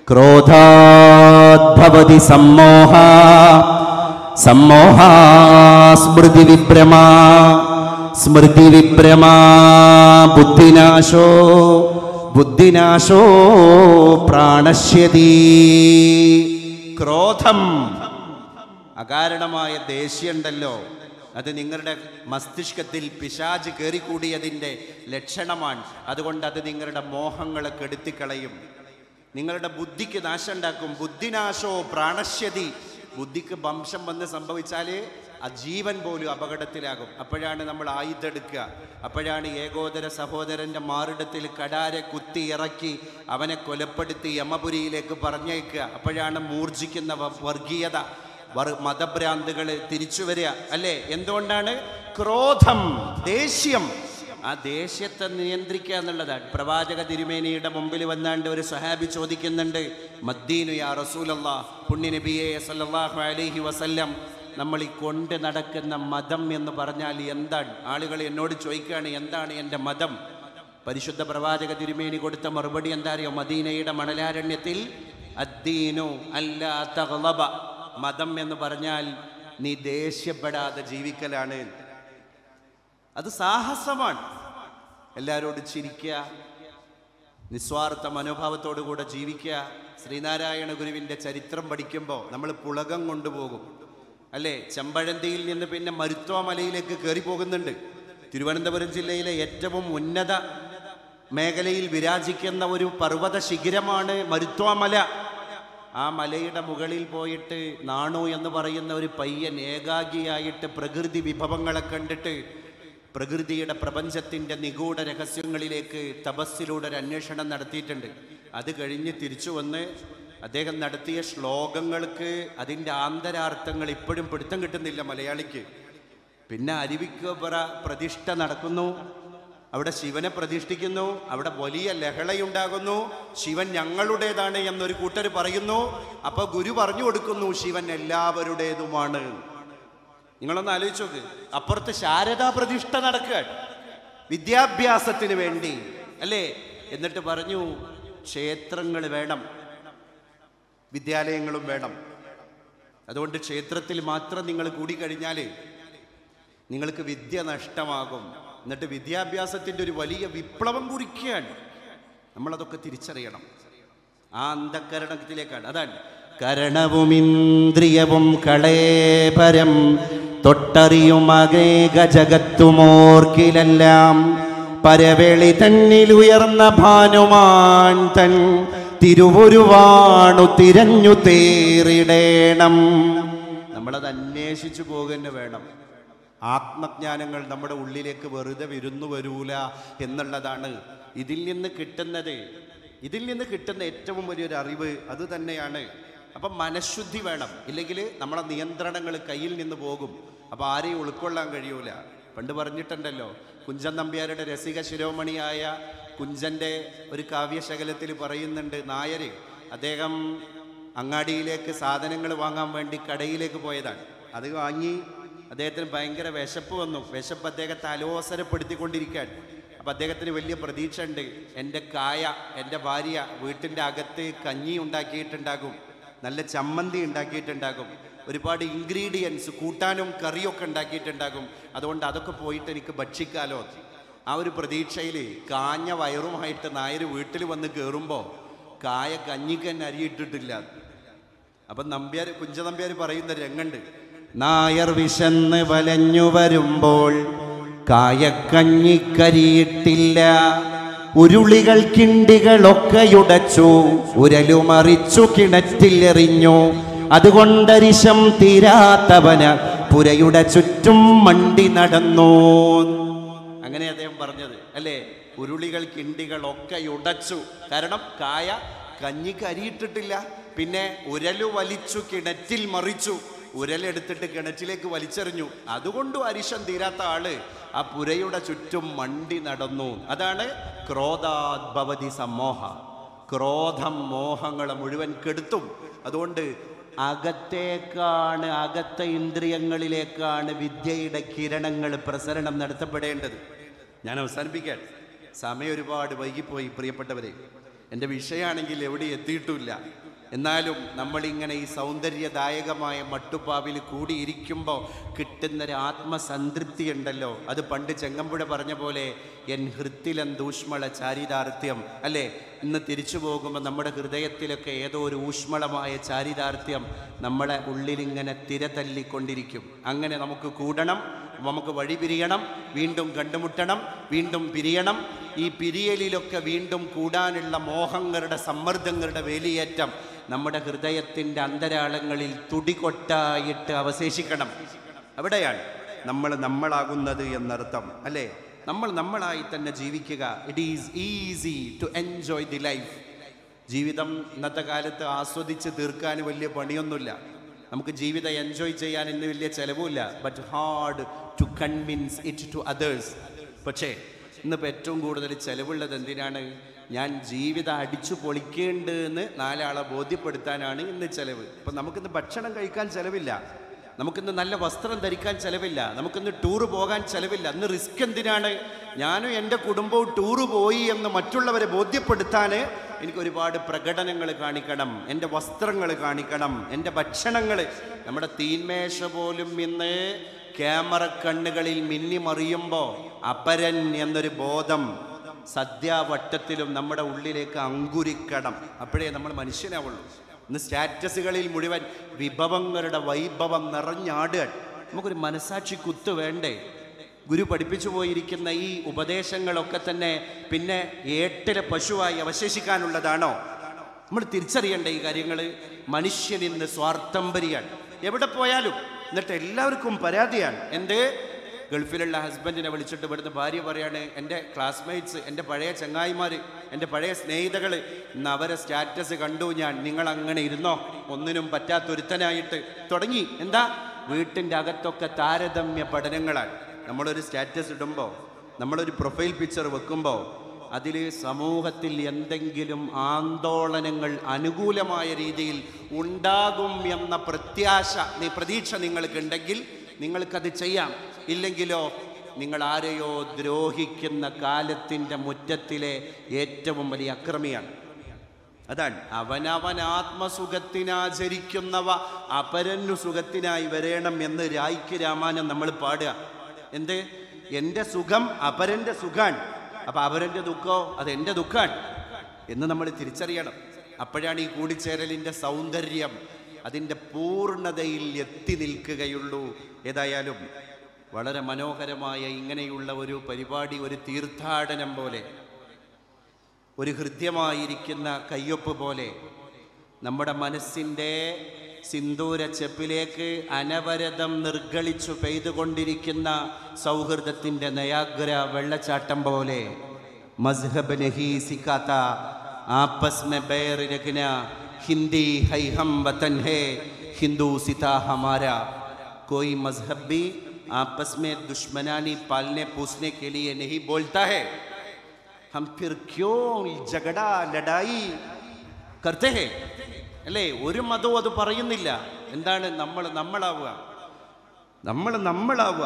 ക്രോധാദ്ഭവതി സമ്മോഹ സമ്മോഹ സ്മൃതി വിഭ്രമ സ്മൃതി വിഭ്രമ ബുദ്ധിനാശോ ബുദ്ധിനാശോ പ്രാണശ്യതി ക്രോധം അകാരണമായ ദേഷ്യമുണ്ടല്ലോ അത് നിങ്ങളുടെ മസ്തിഷ്കത്തിൽ പിശാജ് കയറിക്കൂടിയതിൻ്റെ ലക്ഷണമാണ് അതുകൊണ്ട് അത് നിങ്ങളുടെ മോഹങ്ങളെ കെടുത്തിക്കളയും നിങ്ങളുടെ ബുദ്ധിക്ക് നാശം ഉണ്ടാക്കും ബുദ്ധിനാശോ പ്രാണശ്യതി ബുദ്ധിക്ക് വംശം വന്ന് സംഭവിച്ചാൽ ആ ജീവൻ പോലും അപകടത്തിലാകും അപ്പോഴാണ് നമ്മൾ ആയുധെടുക്കുക അപ്പോഴാണ് ഏകോദര സഹോദരൻ്റെ മാറിടത്തിൽ കടാരെ കുത്തി ഇറക്കി അവനെ കൊലപ്പെടുത്തി യമപുരിയിലേക്ക് പറഞ്ഞയക്കുക അപ്പോഴാണ് മൂർജിക്കുന്ന വ- വർഗീയത വർ മതഭ്രാന്തുകൾ തിരിച്ചു വരിക അല്ലേ എന്തുകൊണ്ടാണ് ക്രോധം ദേഷ്യം ആ ദേഷ്യത്തെ നിയന്ത്രിക്കുക എന്നുള്ളതാണ് പ്രവാചക തിരുമേനിയുടെ മുമ്പിൽ വന്നാണ്ട് ഒരു സഹാബി ചോദിക്കുന്നുണ്ട് മദ്ദീനു യാ റസൂലല്ലാ പുണ്യ നബിയെ സല്ലല്ലാഹു അലൈഹി വസല്ലം നമ്മൾ ഈ കൊണ്ട് നടക്കുന്ന മതം എന്ന് പറഞ്ഞാൽ എന്താണ് ആളുകൾ എന്നോട് ചോദിക്കുകയാണ് എന്താണ് എൻ്റെ മതം പരിശുദ്ധ പ്രവാചക തിരുമേനി കൊടുത്ത മറുപടി എന്താ അറിയോ മദീനയുടെ മണലാരണ്യത്തിൽ അദ്ദീനു അല്ലാ തഗ്ളബ മതം എന്ന് പറഞ്ഞാൽ നീ ദേഷ്യപ്പെടാതെ ജീവിക്കലാണ് അത് സാഹസമാണ് എല്ലാവരോടും ചിരിക്കുക നിസ്വാർത്ഥ മനോഭാവത്തോടു കൂടെ ജീവിക്കുക ശ്രീനാരായണ ഗുരുവിൻ്റെ ചരിത്രം പഠിക്കുമ്പോൾ നമ്മൾ പുളകം കൊണ്ടുപോകും അല്ലേ ചെമ്പഴന്തിയിൽ നിന്ന് പിന്നെ മരുത്വ മലയിലേക്ക് കയറി പോകുന്നുണ്ട് തിരുവനന്തപുരം ജില്ലയിലെ ഏറ്റവും ഉന്നത മേഖലയിൽ വിരാജിക്കുന്ന ഒരു പർവ്വത ശിഖരമാണ് മരുത്വ മല ആ മലയുടെ മുകളിൽ പോയിട്ട് നാണു എന്ന് പറയുന്ന ഒരു പയ്യൻ ഏകാഗിയായിട്ട് പ്രകൃതി വിഭവങ്ങളെ കണ്ടിട്ട് പ്രകൃതിയുടെ പ്രപഞ്ചത്തിൻ്റെ നിഗൂഢ രഹസ്യങ്ങളിലേക്ക് തപസ്സിലൂടെ ഒരു അന്വേഷണം നടത്തിയിട്ടുണ്ട് അത് കഴിഞ്ഞ് തിരിച്ചു വന്ന് അദ്ദേഹം നടത്തിയ ശ്ലോകങ്ങൾക്ക് അതിൻ്റെ ആന്തരാർത്ഥങ്ങൾ ഇപ്പോഴും പിടുത്തം കിട്ടുന്നില്ല മലയാളിക്ക് പിന്നെ അരുവിക്കോപ്പറ പ്രതിഷ്ഠ നടക്കുന്നു അവിടെ ശിവനെ പ്രതിഷ്ഠിക്കുന്നു അവിടെ വലിയ ലഹളയുണ്ടാകുന്നു ശിവൻ ഞങ്ങളുടേതാണ് എന്നൊരു കൂട്ടർ പറയുന്നു അപ്പൊ ഗുരു പറഞ്ഞു കൊടുക്കുന്നു ശിവൻ എല്ലാവരുടേതുമാണ് നിങ്ങളൊന്ന് ആലോചിച്ച് നോക്ക് അപ്പുറത്ത് ശാരദാ പ്രതിഷ്ഠ നടക്കുക വിദ്യാഭ്യാസത്തിന് വേണ്ടി അല്ലേ എന്നിട്ട് പറഞ്ഞു ക്ഷേത്രങ്ങൾ വേണം വിദ്യാലയങ്ങളും വേണം അതുകൊണ്ട് ക്ഷേത്രത്തിൽ മാത്രം നിങ്ങൾ കൂടിക്കഴിഞ്ഞാൽ നിങ്ങൾക്ക് വിദ്യ നഷ്ടമാകും എന്നിട്ട് വിദ്യാഭ്യാസത്തിൻ്റെ ഒരു വലിയ വിപ്ലവം കുറിക്കുകയാണ് നമ്മളതൊക്കെ തിരിച്ചറിയണം ആ അന്ധകരണത്തിലേക്കാണ് അതാണ് കരണവുമിന്ദ്രിയവും കളേപരം തൊട്ടറിയുമകേക ജഗത്തുമോർക്കിലെല്ലാം പരവേളി തന്നിലുയർന്ന ഭാനുമാൻ തൻ തിരുവുരുവാണു തിരഞ്ഞു തേറിടേണം നമ്മളത് അന്വേഷിച്ചു പോകുന്ന വേണം ആത്മജ്ഞാനങ്ങൾ നമ്മുടെ ഉള്ളിലേക്ക് വെറുതെ വിരുന്നു വരൂല എന്നുള്ളതാണ് ഇതിൽ നിന്ന് കിട്ടുന്നത് ഇതിൽ നിന്ന് കിട്ടുന്ന ഏറ്റവും വലിയൊരു അറിവ് അത് തന്നെയാണ് അപ്പം മനഃശുദ്ധി വേണം ഇല്ലെങ്കിൽ നമ്മളെ നിയന്ത്രണങ്ങൾ കയ്യിൽ നിന്ന് പോകും അപ്പോൾ ആരെയും ഉൾക്കൊള്ളാൻ കഴിയൂല പണ്ട് പറഞ്ഞിട്ടുണ്ടല്ലോ കുഞ്ചൻ നമ്പ്യാരുടെ രസിക ശിരോമണിയായ കുഞ്ചൻ്റെ ഒരു കാവ്യശകലത്തിൽ പറയുന്നുണ്ട് നായര് അദ്ദേഹം അങ്ങാടിയിലേക്ക് സാധനങ്ങൾ വാങ്ങാൻ വേണ്ടി കടയിലേക്ക് പോയതാണ് അത് വാങ്ങി അദ്ദേഹത്തിന് ഭയങ്കര വിശപ്പ് വന്നു വിശപ്പ് അദ്ദേഹത്തെ അലോസരപ്പെടുത്തിക്കൊണ്ടിരിക്കുകയാണ് അപ്പം അദ്ദേഹത്തിന് വലിയ പ്രതീക്ഷ ഉണ്ട് എൻ്റെ കായ എൻ്റെ ഭാര്യ വീട്ടിൻ്റെ അകത്ത് കഞ്ഞി ഉണ്ടാക്കിയിട്ടുണ്ടാകും നല്ല ചമ്മന്തി ഉണ്ടാക്കിയിട്ടുണ്ടാകും ഒരുപാട് ഇൻഗ്രീഡിയൻസ് കൂട്ടാനും കറിയൊക്കെ ഉണ്ടാക്കിയിട്ടുണ്ടാകും അതുകൊണ്ട് അതൊക്കെ പോയിട്ട് എനിക്ക് ഭക്ഷിക്കാലോ ആ ഒരു പ്രതീക്ഷയിൽ കാഞ്ഞ വയറുമായിട്ട് നായർ വീട്ടിൽ വന്ന് കയറുമ്പോൾ കായ കഞ്ഞിക്ക് തന്നെ അരിയിട്ടിട്ടില്ല അപ്പം നമ്പ്യാർ കുഞ്ച നമ്പ്യാർ പറയുന്ന രംഗണ്ട് നായർ വിശന്ന് വലഞ്ഞു വരുമ്പോൾ കായക്കഞ്ഞിക്കരിയിട്ടില്ല ഉരുളികൾ കിണ്ടികളൊക്കെയുടച്ചു ഉരലുമറിച്ചു കിണറ്റിൽ എറിഞ്ഞു അതുകൊണ്ടരിശം തീരാത്തവന പുരയുടെ ചുറ്റും മണ്ടി നടന്നു അങ്ങനെ അദ്ദേഹം പറഞ്ഞത് അല്ലേ ഉരുളികൾ കിണ്ടികൾ ഒക്കെ ഉടച്ചു കാരണം കായ കഞ്ഞിക്ക് അരിയിട്ടിട്ടില്ല പിന്നെ ഉരലു വലിച്ചു കിണറ്റിൽ മറിച്ചു ഉരലെടുത്തിട്ട് കിണറ്റിലേക്ക് വലിച്ചെറിഞ്ഞു അതുകൊണ്ടും അരിശം തീരാത്ത ആള് ആ പുരയുടെ ചുറ്റും മണ്ടി നടന്നു അതാണ് ക്രോധാദ്ഭവതി സമോഹ ക്രോധം മോഹങ്ങളെ മുഴുവൻ കെടുത്തും അതുകൊണ്ട് അകത്തേക്കാണ് അകത്തെ ഇന്ദ്രിയങ്ങളിലേക്കാണ് വിദ്യയുടെ കിരണങ്ങൾ പ്രസരണം നടത്തപ്പെടേണ്ടത് ഞാൻ അവസാനിപ്പിക്കാൻ സമയം ഒരുപാട് വൈകിപ്പോയി പ്രിയപ്പെട്ടവരെ എൻ്റെ വിഷയമാണെങ്കിൽ എവിടെ എത്തിയിട്ടുമില്ല എന്നാലും നമ്മളിങ്ങനെ ഈ സൗന്ദര്യദായകമായ മട്ടുപ്പാവിൽ കൂടിയിരിക്കുമ്പോൾ കിട്ടുന്നൊരു ആത്മസംതൃപ്തി ഉണ്ടല്ലോ അത് പണ്ട് ചെങ്ങമ്പുഴ പറഞ്ഞ പോലെ എൻ ഹൃത്തിലെന്തൂഷ്മള ചാരിതാർത്ഥ്യം അല്ലേ ഇന്ന് തിരിച്ചു പോകുമ്പോൾ നമ്മുടെ ഹൃദയത്തിലൊക്കെ ഏതോ ഒരു ഊഷ്മളമായ ചാരിതാർത്ഥ്യം നമ്മളെ ഉള്ളിലിങ്ങനെ തിര തല്ലിക്കൊണ്ടിരിക്കും അങ്ങനെ നമുക്ക് കൂടണം നമുക്ക് വഴി പിരിയണം വീണ്ടും കണ്ടുമുട്ടണം വീണ്ടും പിരിയണം ഈ പിരിയലിലൊക്കെ വീണ്ടും കൂടാനുള്ള മോഹങ്ങളുടെ സമ്മർദ്ദങ്ങളുടെ വേലിയേറ്റം നമ്മുടെ ഹൃദയത്തിൻ്റെ അന്തരാളങ്ങളിൽ തുടികൊട്ടായിട്ട് അവശേഷിക്കണം അവിടെയാണ് നമ്മൾ നമ്മളാകുന്നത് എന്നർത്ഥം അല്ലേ നമ്മൾ നമ്മളായി തന്നെ ജീവിക്കുക it is easy to enjoy the life ജീവിതം ഇന്നത്തെ കാലത്ത് ആസ്വദിച്ച് തീർക്കാൻ വലിയ പണിയൊന്നുമില്ല നമുക്ക് ജീവിതം എൻജോയ് ചെയ്യാൻ ഇന്ന് വലിയ ചിലവുമില്ല but hard to convince it to others പക്ഷേ ഇന്നിപ്പോൾ ഏറ്റവും കൂടുതൽ ചിലവുള്ളത് എന്തിനാണ് ഞാൻ ജീവിതം അടിച്ചു പൊളിക്കേണ്ട എന്ന് നാലാളെ ബോധ്യപ്പെടുത്താനാണ് ഇന്ന് ചിലവ് ഇപ്പം നമുക്കിന്ന് ഭക്ഷണം കഴിക്കാൻ ചിലവില്ല നമുക്കിന്ന് നല്ല വസ്ത്രം ധരിക്കാൻ ചിലവില്ല നമുക്കിന്ന് ടൂറ് പോകാൻ ചിലവില്ല അന്ന് റിസ്ക് എന്തിനാണ് ഞാനും എൻ്റെ കുടുംബവും ടൂറ് പോയി എന്ന് മറ്റുള്ളവരെ ബോധ്യപ്പെടുത്താൻ എനിക്ക് ഒരുപാട് പ്രകടനങ്ങൾ കാണിക്കണം എൻ്റെ വസ്ത്രങ്ങൾ കാണിക്കണം എൻ്റെ ഭക്ഷണങ്ങൾ നമ്മുടെ തീന്മേശ പോലും ഇന്ന് ക്യാമറ കണ്ണുകളിൽ മിന്നിമറിയുമ്പോൾ അപരൻ എന്നൊരു ബോധം സദ്യാവട്ടത്തിലും നമ്മുടെ ഉള്ളിലേക്ക് അങ്കുരിക്കണം അപ്പോഴേ നമ്മൾ മനുഷ്യനാവുള്ളൂ ഇന്ന് സ്റ്റാറ്റസുകളിൽ മുഴുവൻ വിഭവങ്ങളുടെ വൈഭവം നിറഞ്ഞാടുക നമുക്കൊരു മനസാക്ഷി കുത്ത് വേണ്ടേ ഗുരു പഠിപ്പിച്ചു പോയിരിക്കുന്ന ഈ ഉപദേശങ്ങളൊക്കെ തന്നെ പിന്നെ ഏട്ടിലെ പശുവായി അവശേഷിക്കാനുള്ളതാണോ നമ്മൾ തിരിച്ചറിയേണ്ട ഈ കാര്യങ്ങൾ മനുഷ്യൻ ഇന്ന് സ്വാർത്ഥംബരിയാണ് എവിടെ പോയാലും എന്നിട്ട് എല്ലാവർക്കും പരാതിയാണ് എന്ത് ഗൾഫിലുള്ള ഹസ്ബൻഡിനെ വിളിച്ചിട്ട് ഇവിടുന്ന് ഭാര്യ പറയാണ് എൻ്റെ ക്ലാസ്മേറ്റ്സ് എൻ്റെ പഴയ ചങ്ങായിമാർ എൻ്റെ പഴയ സ്നേഹിതകൾ ഇന്ന് അവരെ സ്റ്റാറ്റസ് കണ്ടു ഞാൻ നിങ്ങൾ അങ്ങനെ ഇരുന്നോ ഒന്നിനും പറ്റാത്തൊരുത്തനായിട്ട് തുടങ്ങി എന്താ വീട്ടിൻ്റെ അകത്തൊക്കെ താരതമ്യ പഠനങ്ങളാണ് നമ്മളൊരു സ്റ്റാറ്റസ് ഇടുമ്പോൾ നമ്മളൊരു പ്രൊഫൈൽ പിക്ചർ വെക്കുമ്പോൾ അതിൽ സമൂഹത്തിൽ എന്തെങ്കിലും ആന്തോളനങ്ങൾ അനുകൂലമായ രീതിയിൽ ഉണ്ടാകും എന്ന പ്രത്യാശ നീ പ്രതീക്ഷ നിങ്ങൾക്കുണ്ടെങ്കിൽ നിങ്ങൾക്കത് ചെയ്യാം ഇല്ലെങ്കിലോ നിങ്ങൾ ആരെയോ ദ്രോഹിക്കുന്ന കാലത്തിൻ്റെ മുറ്റത്തിലെ ഏറ്റവും വലിയ അക്രമിയാണ് അതാണ് അവനവൻ ആത്മസുഖത്തിനാചരിക്കുന്നവ അപരനു സുഖത്തിനായി വരേണം എന്ന് രായ്ക്ക് രാമാനം നമ്മൾ പാടുക എന്ത് എൻ്റെ സുഖം അപരൻ്റെ സുഖാണ് അപ്പൊ അവരൻ്റെ ദുഃഖമോ അത് എൻ്റെ ദുഃഖാണ് എന്ന് നമ്മൾ തിരിച്ചറിയണം അപ്പോഴാണ് ഈ കൂടിച്ചേരലിൻ്റെ സൗന്ദര്യം അതിൻ്റെ പൂർണ്ണതയിൽ എത്തി നിൽക്കുകയുള്ളൂ ഏതായാലും വളരെ മനോഹരമായ ഇങ്ങനെയുള്ള ഒരു പരിപാടി ഒരു തീർത്ഥാടനം പോലെ ഒരു ഹൃദ്യമായിരിക്കുന്ന കയ്യൊപ്പ് പോലെ നമ്മുടെ മനസ്സിൻ്റെ സിന്ദൂര ചെപ്പിലേക്ക് അനവരതം നിർഗളിച്ചു പെയ്തുകൊണ്ടിരിക്കുന്ന സൗഹൃദത്തിൻ്റെ നയാഗ്ര വെള്ളച്ചാട്ടം പോലെ മസ്ഹബ് നഹി സിക്കാത്ത ആപ്പസ് മെ ബേർ രഖന ഹിന്ദി ഹൈ ഹം വതൻ ഹേ ഹിന്ദു സിതാ ഹമാര कोई मजहब भी आपस में दुश्मनानी पालने पूछने के लिए नहीं बोलता है हम फिर क्यों झगड़ा लड़ाई करते हैं അല്ലേ ഒരു മതവും അത് പറയുന്നില്ല എന്താണ് നമ്മൾ നമ്മളാവുക നമ്മൾ നമ്മളാവുക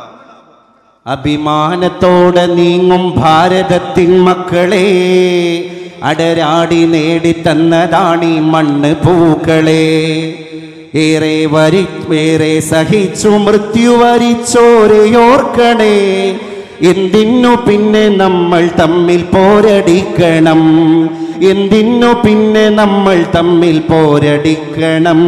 അഭിമാനത്തോടെ നീങ്ങും ഭാരതത്തിൻ മക്കളെ അടരാടി നേടിത്തന്നതാണീ മണ്ണ് പൂക്കളെ ഏറെ വരി ഏറെ സഹിച്ചു മൃത്യു വരിച്ചോരെയോർക്കണേ എന്തിനു പിന്നെ നമ്മൾ തമ്മിൽ പോരടിക്കണം എന്തിനു പിന്നെ നമ്മൾ തമ്മിൽ പോരടിക്കണം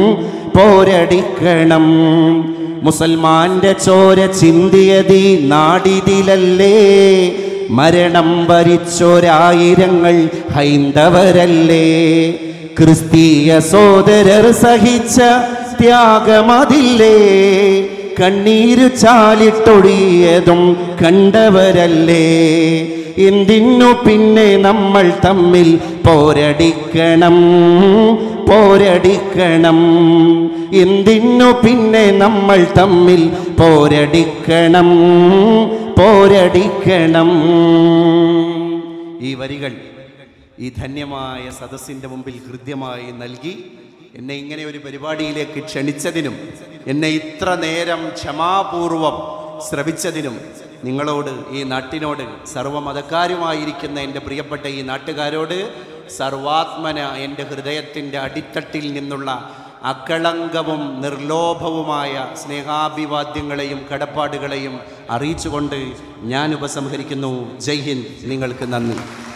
പോരടിക്കണം മുസൽമാന്റെ ചോര ചിന്തിയതി നാടിതിലല്ലേ മരണം വരിച്ചോരായിരങ്ങൾ ഹൈന്ദവരല്ലേ ക്രിസ്തീയ സോദരർ സഹിച്ച ത്യാഗമതില്ലേ കണ്ണീരു ചാലിട്ടൊഴിയതും കണ്ടവരല്ലേ എന്തിനു പിന്നെ നമ്മൾ തമ്മിൽ പോരടിക്കണം പോരടിക്കണം എന്തിനു പിന്നെ നമ്മൾ തമ്മിൽ പോരടിക്കണം പോരടിക്കണം ഈ വരികൾ ഈ ധന്യമായ സദസ്സിൻ്റെ മുമ്പിൽ ഹൃദ്യമായി നൽകി എന്നെ ഇങ്ങനെ ഒരു പരിപാടിയിലേക്ക് ക്ഷണിച്ചതിനും എന്നെ ഇത്ര നേരം ക്ഷമാപൂർവം ശ്രവിച്ചതിനും നിങ്ങളോട് ഈ നാട്ടിനോട് സർവ്വമതക്കാരുമായിരിക്കുന്ന എൻ്റെ പ്രിയപ്പെട്ട ഈ നാട്ടുകാരോട് സർവാത്മന എൻ്റെ ഹൃദയത്തിൻ്റെ അടിത്തട്ടിൽ നിന്നുള്ള അക്കളങ്കവും നിർലോഭവുമായ സ്നേഹാഭിവാദ്യങ്ങളെയും കടപ്പാടുകളെയും അറിയിച്ചുകൊണ്ട് ഞാൻ ഉപസംഹരിക്കുന്നു ജയ് ഹിന്ദ് നിങ്ങൾക്ക് നന്ദി